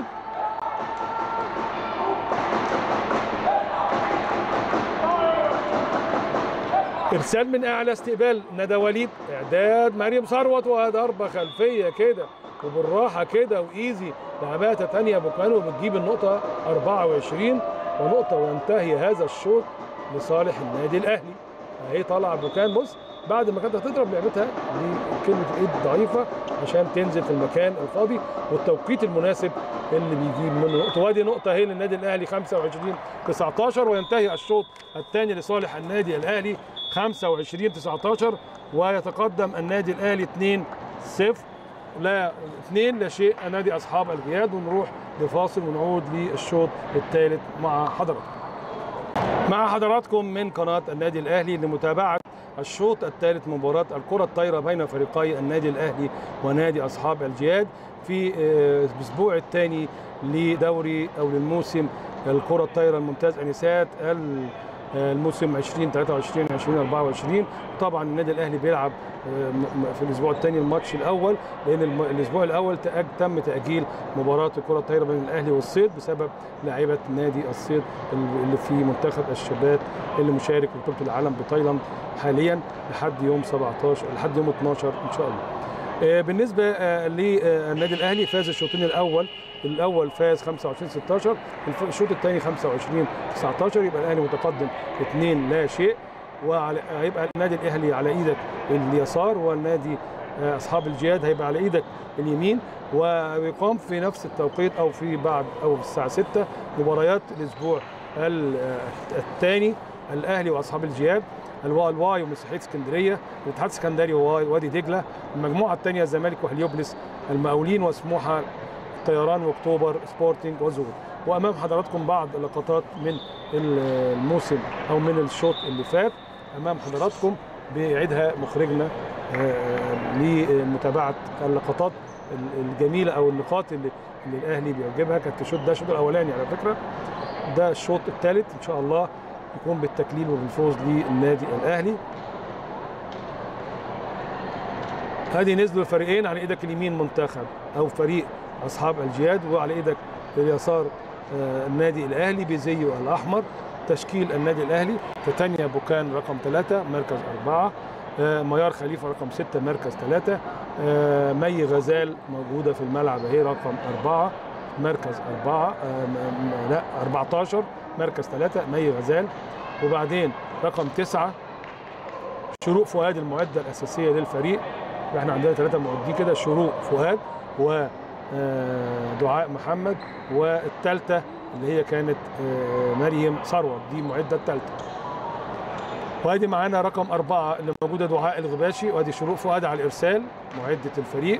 ارسال من اعلى استقبال ندى وليد اعداد مريم ثروت وضربه خلفيه كده وبالراحه كده وايزي لعباتها تانية بوكان وبتجيب النقطه 24 ونقطة وينتهي هذا الشوط لصالح النادي الأهلي أهي طالعة بوكان بص بعد ما كانت هتضرب لعبتها بكلمة إيد ضعيفة عشان تنزل في المكان الفاضي والتوقيت المناسب اللي بيجيب منه نقطة وادي نقطة اهي للنادي الأهلي 25 19 وينتهي الشوط الثاني لصالح النادي الأهلي 25 19 ويتقدم النادي الأهلي 2 0 لا اثنين لا شيء نادي اصحاب الجياد ونروح لفاصل ونعود للشوط الثالث مع حضراتكم مع حضراتكم من قناه النادي الاهلي لمتابعه الشوط الثالث من مباراه الكره الطايره بين فريقي النادي الاهلي ونادي اصحاب الجياد في آه، الاسبوع الثاني لدوري او للموسم الكره الطايره الممتاز انسات ال- آه، الموسم 2023 2024 طبعا النادي الاهلي بيلعب آه، م- م- في الاسبوع الثاني الماتش الاول لان الم- الاسبوع الاول تأج- تم تاجيل مباراه الكره الطايره بين الاهلي والصيد بسبب لاعيبه نادي الصيد اللي في منتخب الشباب اللي مشارك في بطوله العالم بتايلاند حاليا لحد يوم 17 لحد يوم 12 ان شاء الله. آه، بالنسبه آه، للنادي الاهلي فاز الشوطين الاول الاول فاز 25 16 الف- الشوط الثاني 25 19 يبقى الاهلي متقدم 2 لا شيء وهيبقى النادي الاهلي على ايدك اليسار والنادي آه، اصحاب الجياد هيبقى على ايدك اليمين ويقام في نفس التوقيت او في بعد او في الساعه 6 مباريات الاسبوع الثاني الاهلي واصحاب الجياد الوا- الواي ومسيحيه اسكندريه الاتحاد السكندري ووادي دجله المجموعه الثانيه الزمالك وهليوبلس المقاولين وسموحه طيران واكتوبر سبورتنج وزور وامام حضراتكم بعض اللقطات من الموسم او من الشوط اللي فات امام حضراتكم بيعيدها مخرجنا آه، لمتابعه اللقطات الجميله او النقاط اللي, اللي الاهلي بيعجبها كانت الشوط ده الشوط الاولاني على فكره ده الشوط الثالث ان شاء الله يكون بالتكليل وبالفوز للنادي الاهلي هذه نزلوا الفريقين على ايدك اليمين منتخب او فريق اصحاب الجياد وعلى ايدك اليسار آه، النادي الاهلي بزيه الاحمر تشكيل النادي الاهلي تتانيا بوكان رقم ثلاثة مركز أربعة آه، ميار خليفة رقم ستة مركز ثلاثة آه، مي غزال موجودة في الملعب اهي رقم أربعة مركز أربعة آه، م- م- لا 14 مركز ثلاثة مي غزال وبعدين رقم تسعة شروق فؤاد المعدة الأساسية للفريق احنا عندنا ثلاثة معدين كده شروق فؤاد و آه، دعاء محمد والثالثة اللي هي كانت آه، مريم ثروت دي المعدة الثالثة وادي معانا رقم أربعة اللي موجودة دعاء الغباشي وادي شروق فؤاد على الإرسال معدة الفريق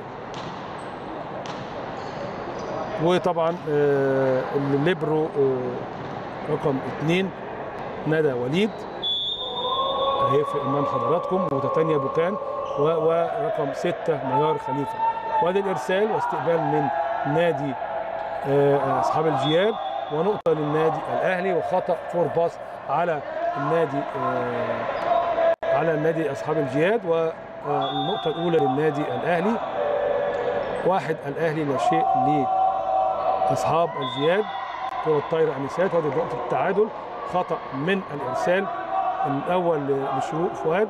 وطبعا آه، الليبرو آه، رقم اثنين ندى وليد اهي في امام حضراتكم وتتانيا بوكان و- ورقم ستة ميار خليفة وادي الارسال واستقبال من نادي آه، اصحاب الجياد ونقطة للنادي الاهلي وخطأ فور باس على النادي آه، على النادي اصحاب الجياد والنقطة الاولى للنادي الاهلي واحد الاهلي لا شيء لاصحاب الجياد كرة الطايرة انسات وادي نقطة التعادل خطأ من الارسال الاول لشروق فؤاد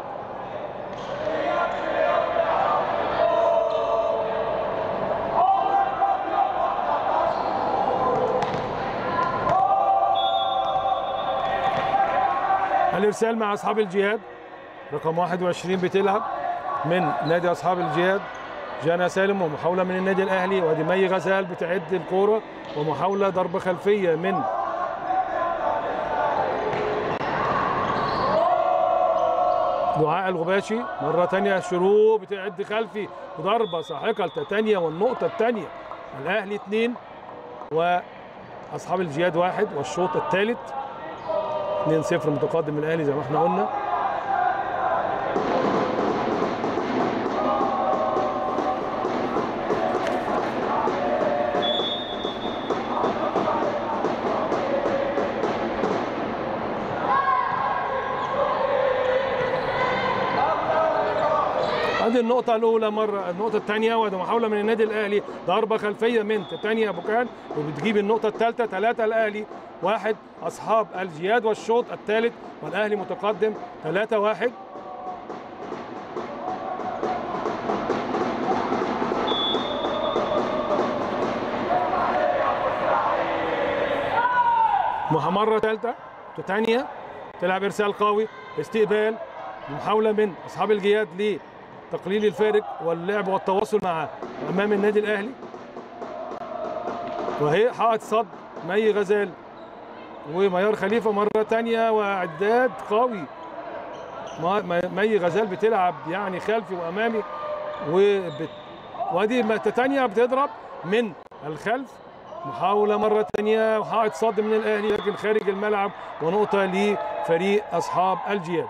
الارسال مع اصحاب الجهاد رقم 21 بتلعب من نادي اصحاب الجهاد جانا سالم ومحاوله من النادي الاهلي وادي مي غزال بتعد الكوره ومحاوله ضربه خلفيه من دعاء الغباشي مرة تانية شروق بتعد خلفي وضربة ساحقة التانية والنقطة التانية الأهلي اثنين وأصحاب الجياد واحد والشوط الثالث 2-0 متقدم الأهلي زي ما احنا قلنا هذه النقطة الأولى مرة النقطة الثانية وده محاولة من النادي الأهلي ضربة خلفية من تانية بوكان وبتجيب النقطة الثالثة ثلاثة الأهلي واحد أصحاب الجياد والشوط الثالث والأهلي متقدم ثلاثة واحد مع مرة ثالثة تانية تلعب إرسال قوي استقبال محاولة من أصحاب الجياد لتقليل الفارق واللعب والتواصل مع أمام النادي الأهلي وهي حائط صد مي غزال وميار خليفة مرة تانية وإعداد قوي ما- ما- مي غزال بتلعب يعني خلفي وأمامي وادي تانية بتضرب من الخلف محاولة مرة تانية وحائط صد من الأهلي لكن خارج الملعب ونقطة لفريق أصحاب الجياد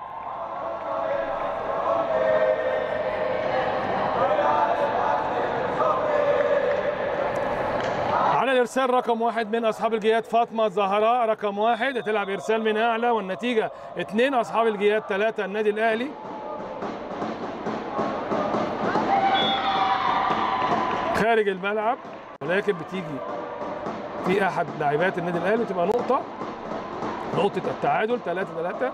على الإرسال رقم واحد من أصحاب الجياد فاطمة زهراء رقم واحد هتلعب إرسال من أعلى والنتيجة اتنين أصحاب الجياد ثلاثة النادي الأهلي خارج الملعب ولكن بتيجي في احد لاعبات النادي الاهلي وتبقى نقطه نقطه التعادل 3 3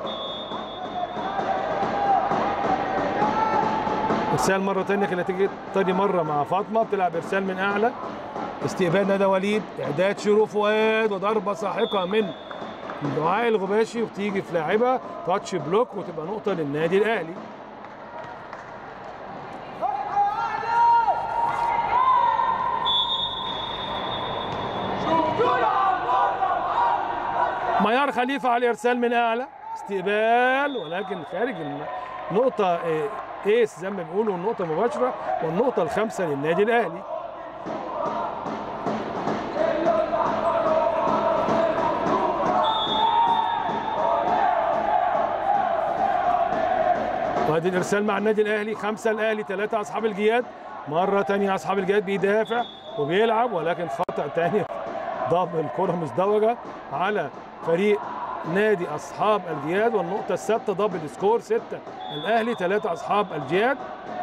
ارسال مره ثانيه كانت تيجي تاني مره مع فاطمه بتلعب ارسال من اعلى استقبال ندى وليد اعداد شروق فؤاد وضربه ساحقه من دعاء الغباشي وبتيجي في لاعبها تاتش بلوك وتبقى نقطه للنادي الاهلي ميار خليفه على الارسال من اعلى استقبال ولكن خارج الم- نقطه آه، ايس زي ما بيقولوا النقطه مباشره والنقطه الخامسه للنادي الاهلي وادي الارسال مع النادي الاهلي خمسه الاهلي ثلاثه اصحاب الجياد مره ثانيه اصحاب الجياد بيدافع وبيلعب ولكن خطا ثاني ضرب الكره مزدوجه على فريق نادي اصحاب الجياد والنقطه السادسه دبل سكور سته الاهلي ثلاثه اصحاب الجياد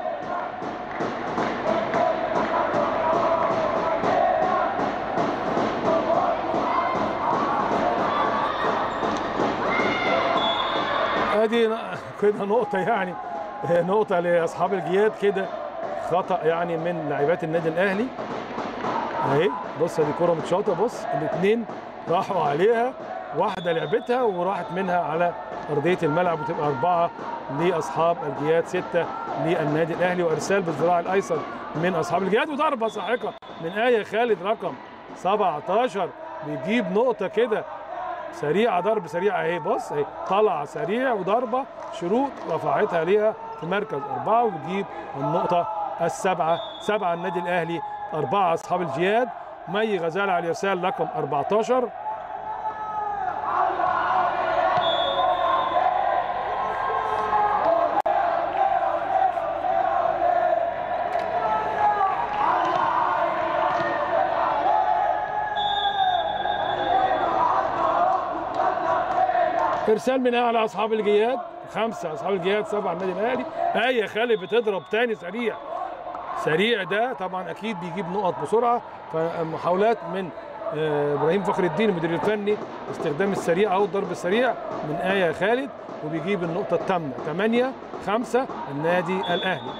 ادي ن- كده نقطه يعني نقطه لاصحاب الجياد كده خطا يعني من لاعبات النادي الاهلي اهي بص ادي كره متشاطه بص الاثنين راحوا عليها واحده لعبتها وراحت منها على ارضيه الملعب وتبقى اربعه لاصحاب الجياد سته للنادي الاهلي وارسال بالذراع الايسر من اصحاب الجياد وضربه ساحقه من ايه خالد رقم 17 بيجيب نقطه كده سريعه ضرب سريع اهي بص اهي طلع سريع وضربه شروط رفعتها ليها في مركز اربعه وبتجيب النقطه السبعه سبعه النادي الاهلي اربعه اصحاب الجياد مي غزال على اليسار رقم 14 ارسال من اعلى اصحاب الجياد خمسه اصحاب الجياد سبعه النادي الاهلي ايه خالد بتضرب تاني سريع سريع ده طبعا اكيد بيجيب نقط بسرعه فمحاولات من آه، ابراهيم فخر الدين المدير الفني استخدام السريع او الضرب السريع من ايه خالد وبيجيب النقطه الثامنه 8 5 النادي الاهلي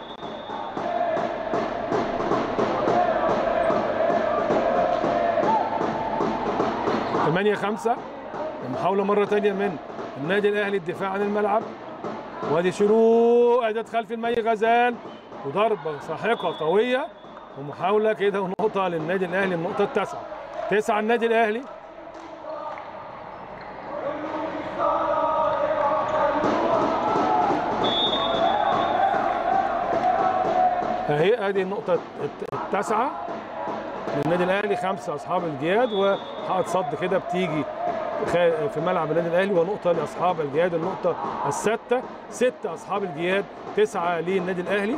ثمانية خمسة محاولة مرة تانية من النادي الأهلي الدفاع عن الملعب وادي شروق إعداد خلف المي غزال وضربة ساحقة قوية ومحاولة كده ونقطة للنادي الأهلي النقطة التاسعة تسعة النادي الأهلي اهي ادي النقطة الت- التاسعة للنادي الاهلي خمسة اصحاب الجياد وحائط صد كده بتيجي خا- في ملعب النادي الاهلي ونقطة لاصحاب الجياد النقطة الستة ستة اصحاب الجياد تسعة للنادي الاهلي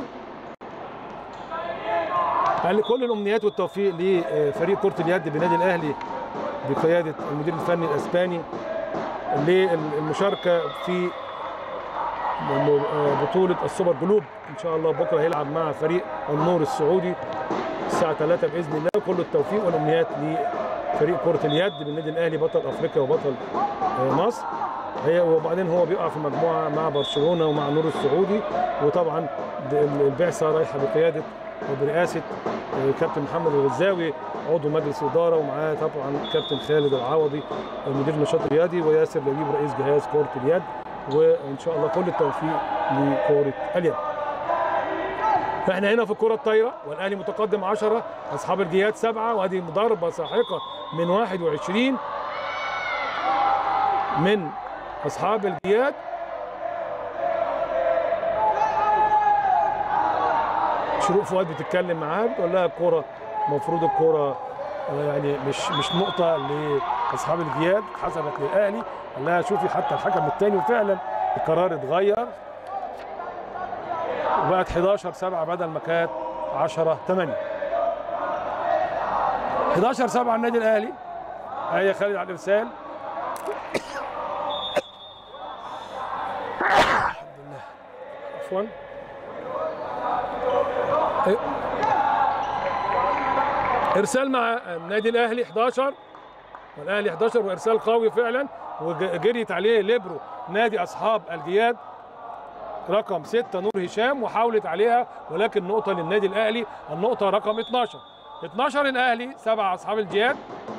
هل كل الامنيات والتوفيق لفريق كرة اليد بالنادي الاهلي بقيادة المدير الفني الاسباني للمشاركة في م- بطولة السوبر جلوب ان شاء الله بكره هيلعب مع فريق النور السعودي الساعة 3 بإذن الله كل التوفيق والأمنيات لفريق كرة اليد بالنادي الأهلي بطل أفريقيا وبطل آه، مصر هي وبعدين هو بيقع في مجموعة مع برشلونة ومع النور السعودي وطبعا د- البعثة رايحة بقيادة وبرئاسة آه، كابتن محمد الغزاوي عضو مجلس إدارة ومعاه طبعا كابتن خالد العوضي مدير النشاط الرياضي وياسر لبيب رئيس جهاز كرة اليد وإن شاء الله كل التوفيق لكرة اليد احنا هنا في الكرة الطايرة والاهلي متقدم 10 اصحاب الجياد سبعة وهذه ضربة ساحقة من 21 من اصحاب الجياد شروق فؤاد بتتكلم معاها بتقول لها الكوره المفروض الكوره آه، يعني مش مش نقطه لاصحاب الجياد اتحسبت للاهلي قال لها شوفي حتى الحكم الثاني وفعلا القرار اتغير وبقت 11 7 بدل ما كانت 10 8 11 7 النادي الاهلي هي خالد على الارسال الحمد لله عفوا إيه. ارسال مع النادي الاهلي 11 والاهلي 11 وارسال قوي فعلا وجريت عليه ليبرو نادي اصحاب الجياد رقم 6 نور هشام وحاولت عليها ولكن نقطه للنادي الاهلي النقطه رقم 12 12 الاهلي سبعه اصحاب الجياد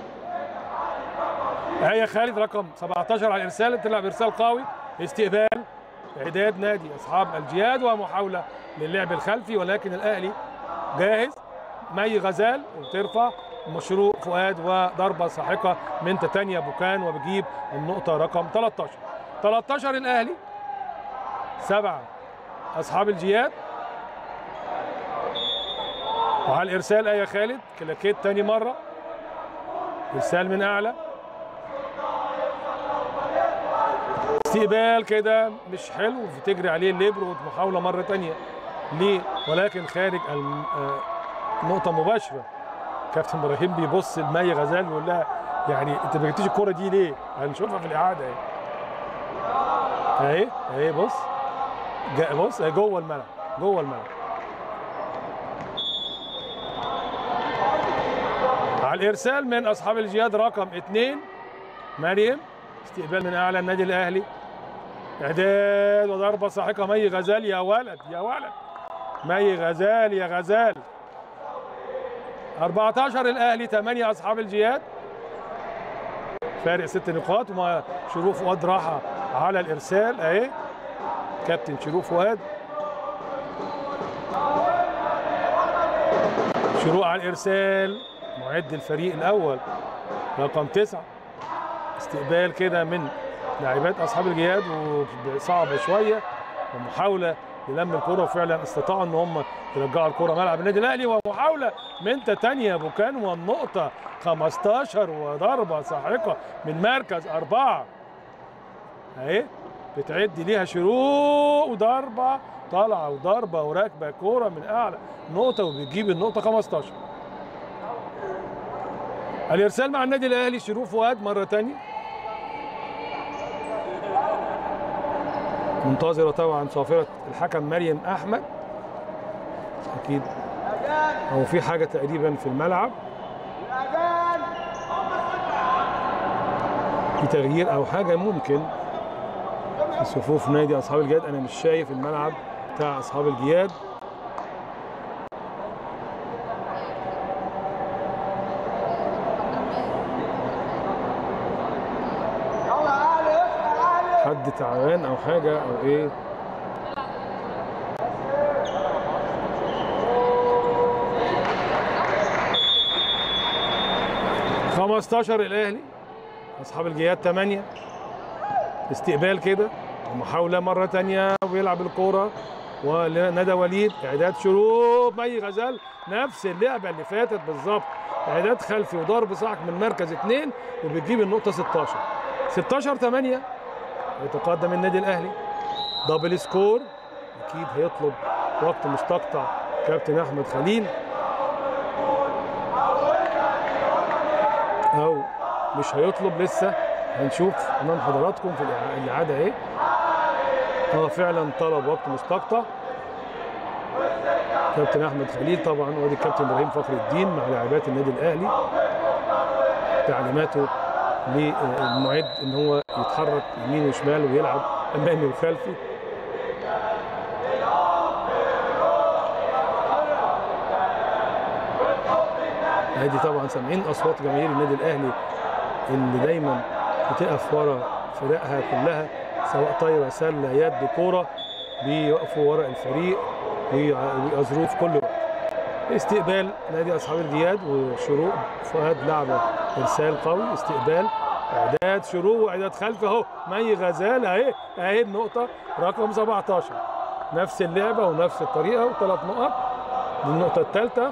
هي خالد رقم 17 على الارسال تلعب ارسال قوي استقبال اعداد نادي اصحاب الجياد ومحاوله للعب الخلفي ولكن الاهلي جاهز مي غزال وترفع مشروع فؤاد وضربه ساحقه من تتانيا بوكان وبجيب النقطه رقم 13 13 الاهلي سبعه اصحاب الجياد وعلى الارسال ايه خالد كلاكيت تاني مره ارسال من اعلى استقبال كده مش حلو بتجري عليه الليبرو محاوله مره تانية ليه ولكن خارج الم- آه، نقطه مباشره كابتن ابراهيم بيبص لمي غزال ويقول لها يعني انت ما جبتيش الكوره دي ليه؟ هنشوفها في الاعاده اهي اهي اهي بص جا- بص اهي جوه الملعب جوه الملعب على الارسال من اصحاب الجياد رقم اثنين مريم استقبال من اعلى النادي الاهلي اعداد وضربه ساحقه مي غزال يا ولد يا ولد مي غزال يا غزال 14 الاهلي 8 اصحاب الجياد فارق ست نقاط وما شروق فؤاد راحه على الارسال اهي كابتن شروق فؤاد شروق على الارسال معد الفريق الاول رقم تسعة استقبال كده من لاعبات اصحاب الجياد وصعبه شويه ومحاوله للم الكره وفعلا استطاعوا ان هم يرجعوا الكره ملعب النادي الاهلي ومحاوله من تتانيا بوكان والنقطه 15 وضربه ساحقه من مركز اربعه اهي بتعد ليها شروق وضربه طالعه وضربه وراكبه كوره من اعلى نقطه وبتجيب النقطه 15 الارسال مع النادي الاهلي شروق فؤاد مره تانية منتظره طبعا صافره الحكم مريم احمد اكيد او في حاجه تقريبا في الملعب في تغيير او حاجه ممكن في صفوف نادي اصحاب الجياد انا مش شايف الملعب بتاع اصحاب الجياد حد تعبان او حاجه او ايه خمستاشر الاهلي اصحاب الجياد 8 استقبال كده ومحاوله مره تانية ويلعب الكوره وندى وليد اعداد شروق مي غزال نفس اللعبه اللي فاتت بالظبط اعداد خلفي وضرب صاعق من مركز اثنين وبتجيب النقطه 16 16 8 يتقدم النادي الاهلي دبل سكور اكيد هيطلب وقت مستقطع كابتن احمد خليل او مش هيطلب لسه هنشوف امام حضراتكم في الإع- الاعاده ايه اه فعلا طلب وقت مستقطع كابتن احمد خليل طبعا وادي الكابتن ابراهيم فخر الدين مع لاعبات النادي الاهلي تعليماته للمعد ان هو يتحرك يمين وشمال ويلعب امامي وخلفي ادي طبعا سامعين اصوات جماهير النادي الاهلي اللي دايما بتقف ورا فرقها كلها سواء طايره سله يد كوره بيقفوا ورا الفريق ويأزروه في كل وقت استقبال نادي اصحاب الجياد وشروق فؤاد لعبه ارسال قوي استقبال اعداد شروق واعداد خلف اهو مي غزال اهي اهي النقطه رقم 17 نفس اللعبه ونفس الطريقه وثلاث نقط دي النقطة الثالثة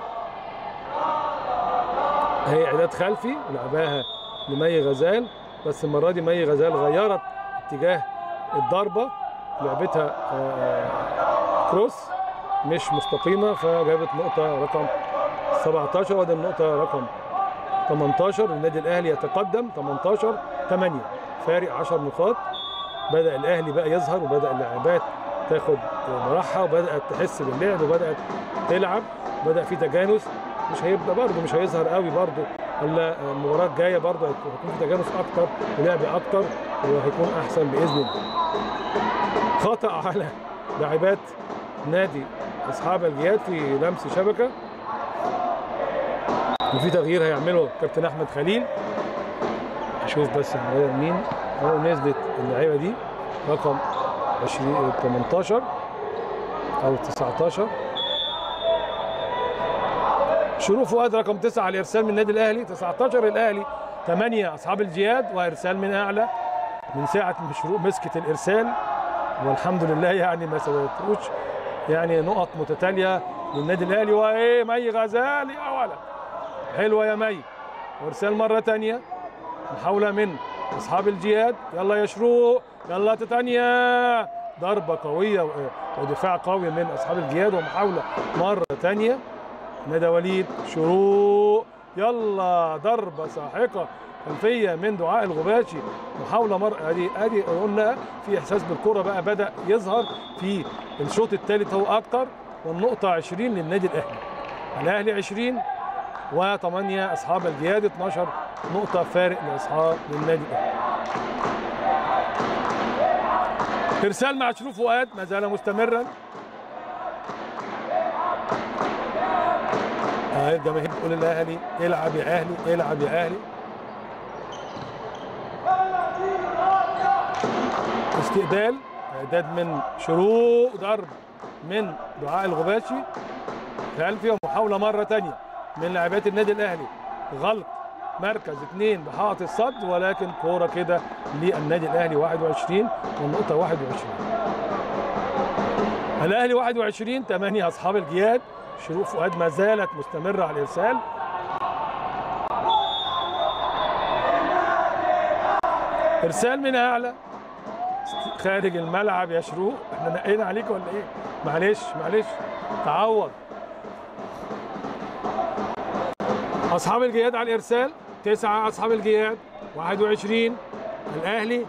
هي إعداد خلفي لعباها لمي غزال بس المرة دي مي غزال غيرت اتجاه الضربة لعبتها آه، كروس مش مستقيمة فجابت نقطة رقم 17 ودي النقطة رقم 18 النادي الأهلي يتقدم 18 8 فارق 10 نقاط بدأ الأهلي بقى يظهر وبدأ اللاعبات تاخد براحها وبدأت تحس باللعب وبدأت تلعب بدأ في تجانس مش هيبقى برضه مش هيظهر قوي برضه الا المباراه الجايه برضه هيكون في تجانس اكتر ولعب اكتر وهيكون احسن باذن الله. خطا على لاعبات نادي اصحاب الجياد في لمس شبكه وفي تغيير هيعمله كابتن احمد خليل اشوف بس هنغير مين اهو نزلت اللعيبه دي رقم 20 18 او 19 شروق فؤاد رقم 9 على الارسال من النادي الاهلي 19 الاهلي 8 اصحاب الجياد وارسال من اعلى من ساعه ما شروق مسكت الارسال والحمد لله يعني ما سويتوش يعني نقط متتاليه للنادي الاهلي وايه مي غزال يا ولد حلوه يا مي وارسال مره ثانيه محاوله من اصحاب الجياد يلا يا شروق يلا تتانيا ضربه قويه ودفاع قوي من اصحاب الجياد ومحاوله مره ثانيه ندى وليد شروق يلا ضربه ساحقه خلفيه من دعاء الغباشي محاوله مره ادي ادي قلنا في احساس بالكره بقى بدا يظهر في الشوط الثالث هو اكتر والنقطه 20 للنادي الاهلي الاهلي 20 و8 اصحاب الجياد 12 نقطه فارق لاصحاب للنادي الاهلي ارسال مع شروق فؤاد ما زال مستمرا اهي الجماهير بتقول الاهلي العب يا اهلي العب يا اهلي استقبال اعداد من شروق ضرب من دعاء الغباشي خلفي ومحاوله مره ثانيه من لاعبات النادي الاهلي غلط مركز اثنين بحائط الصد ولكن كوره كده للنادي الاهلي 21 والنقطه 21 الاهلي 21 8 اصحاب الجياد شروق فؤاد ما زالت مستمره على الارسال ارسال من اعلى خارج الملعب يا شروق احنا نقينا عليك ولا ايه معلش معلش تعوض اصحاب الجياد على الارسال تسعة اصحاب الجياد 21 الاهلي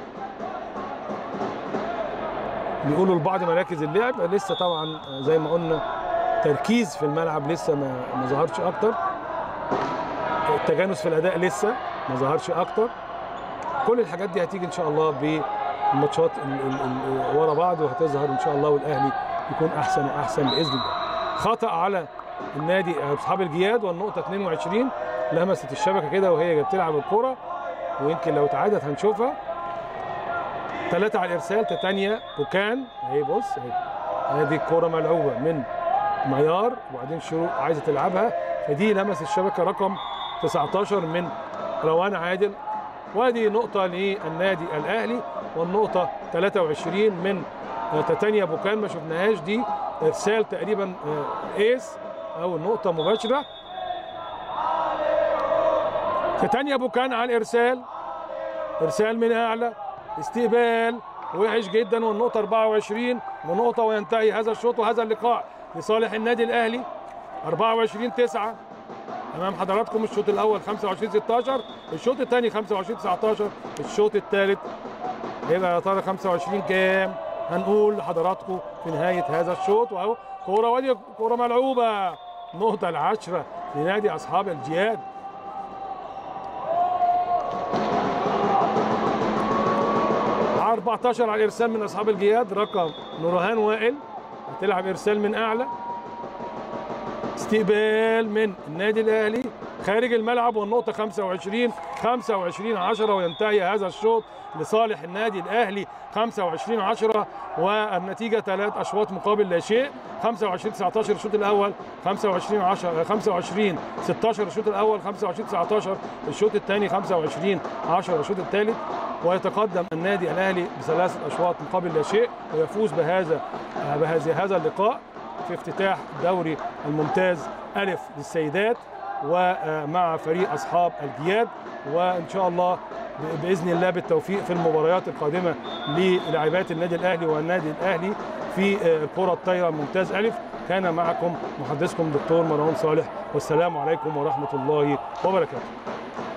بيقولوا لبعض مراكز اللعب لسه طبعا زي ما قلنا تركيز في الملعب لسه ما ما ظهرش اكتر التجانس في الاداء لسه ما ظهرش اكتر كل الحاجات دي هتيجي ان شاء الله بالماتشات ورا بعض وهتظهر ان شاء الله والاهلي يكون احسن واحسن باذن الله خطا على النادي اصحاب الجياد والنقطه 22 لمست الشبكه كده وهي بتلعب الكره ويمكن لو اتعادت هنشوفها ثلاثة على الإرسال تتانيا بوكان أهي بص أهي هذه الكرة ملعوبة من ميار وبعدين شروق عايزة تلعبها فدي لمس الشبكة رقم 19 من روان عادل وادي نقطة للنادي الأهلي والنقطة 23 من تتانيا بوكان ما شفناهاش دي إرسال تقريبا إيس أو النقطة مباشرة تتانيا بوكان على الإرسال إرسال من أعلى استقبال وحش جدا والنقطة 24 ونقطة وينتهي هذا الشوط وهذا اللقاء لصالح النادي الأهلي 24 9 أمام حضراتكم الشوط الأول 25 16 الشوط الثاني 25 19 الشوط الثالث هيبقى يا ترى 25 كام؟ هنقول لحضراتكم في نهاية هذا الشوط وأهو كورة وادي كورة ملعوبة النقطة العشرة لنادي أصحاب الجياد 14 على الارسال من اصحاب الجياد رقم نورهان وائل هتلعب ارسال من اعلى استقبال من النادي الاهلي خارج الملعب والنقطة 25 25 10 وينتهي هذا الشوط لصالح النادي الاهلي 25 10 والنتيجة ثلاث اشواط مقابل لا شيء 25 19 الشوط الاول 25 10 25 16 الشوط الاول 25 19 الشوط الثاني 25 10 الشوط الثالث ويتقدم النادي الاهلي بثلاث اشواط مقابل لا شيء ويفوز بهذا بهذه هذا اللقاء في افتتاح دوري الممتاز ألف للسيدات ومع فريق أصحاب الجياد وإن شاء الله باذن الله بالتوفيق في المباريات القادمه للاعبات النادي الاهلي والنادي الاهلي في الكره الطايره ممتاز الف كان معكم محدثكم دكتور مروان صالح والسلام عليكم ورحمه الله وبركاته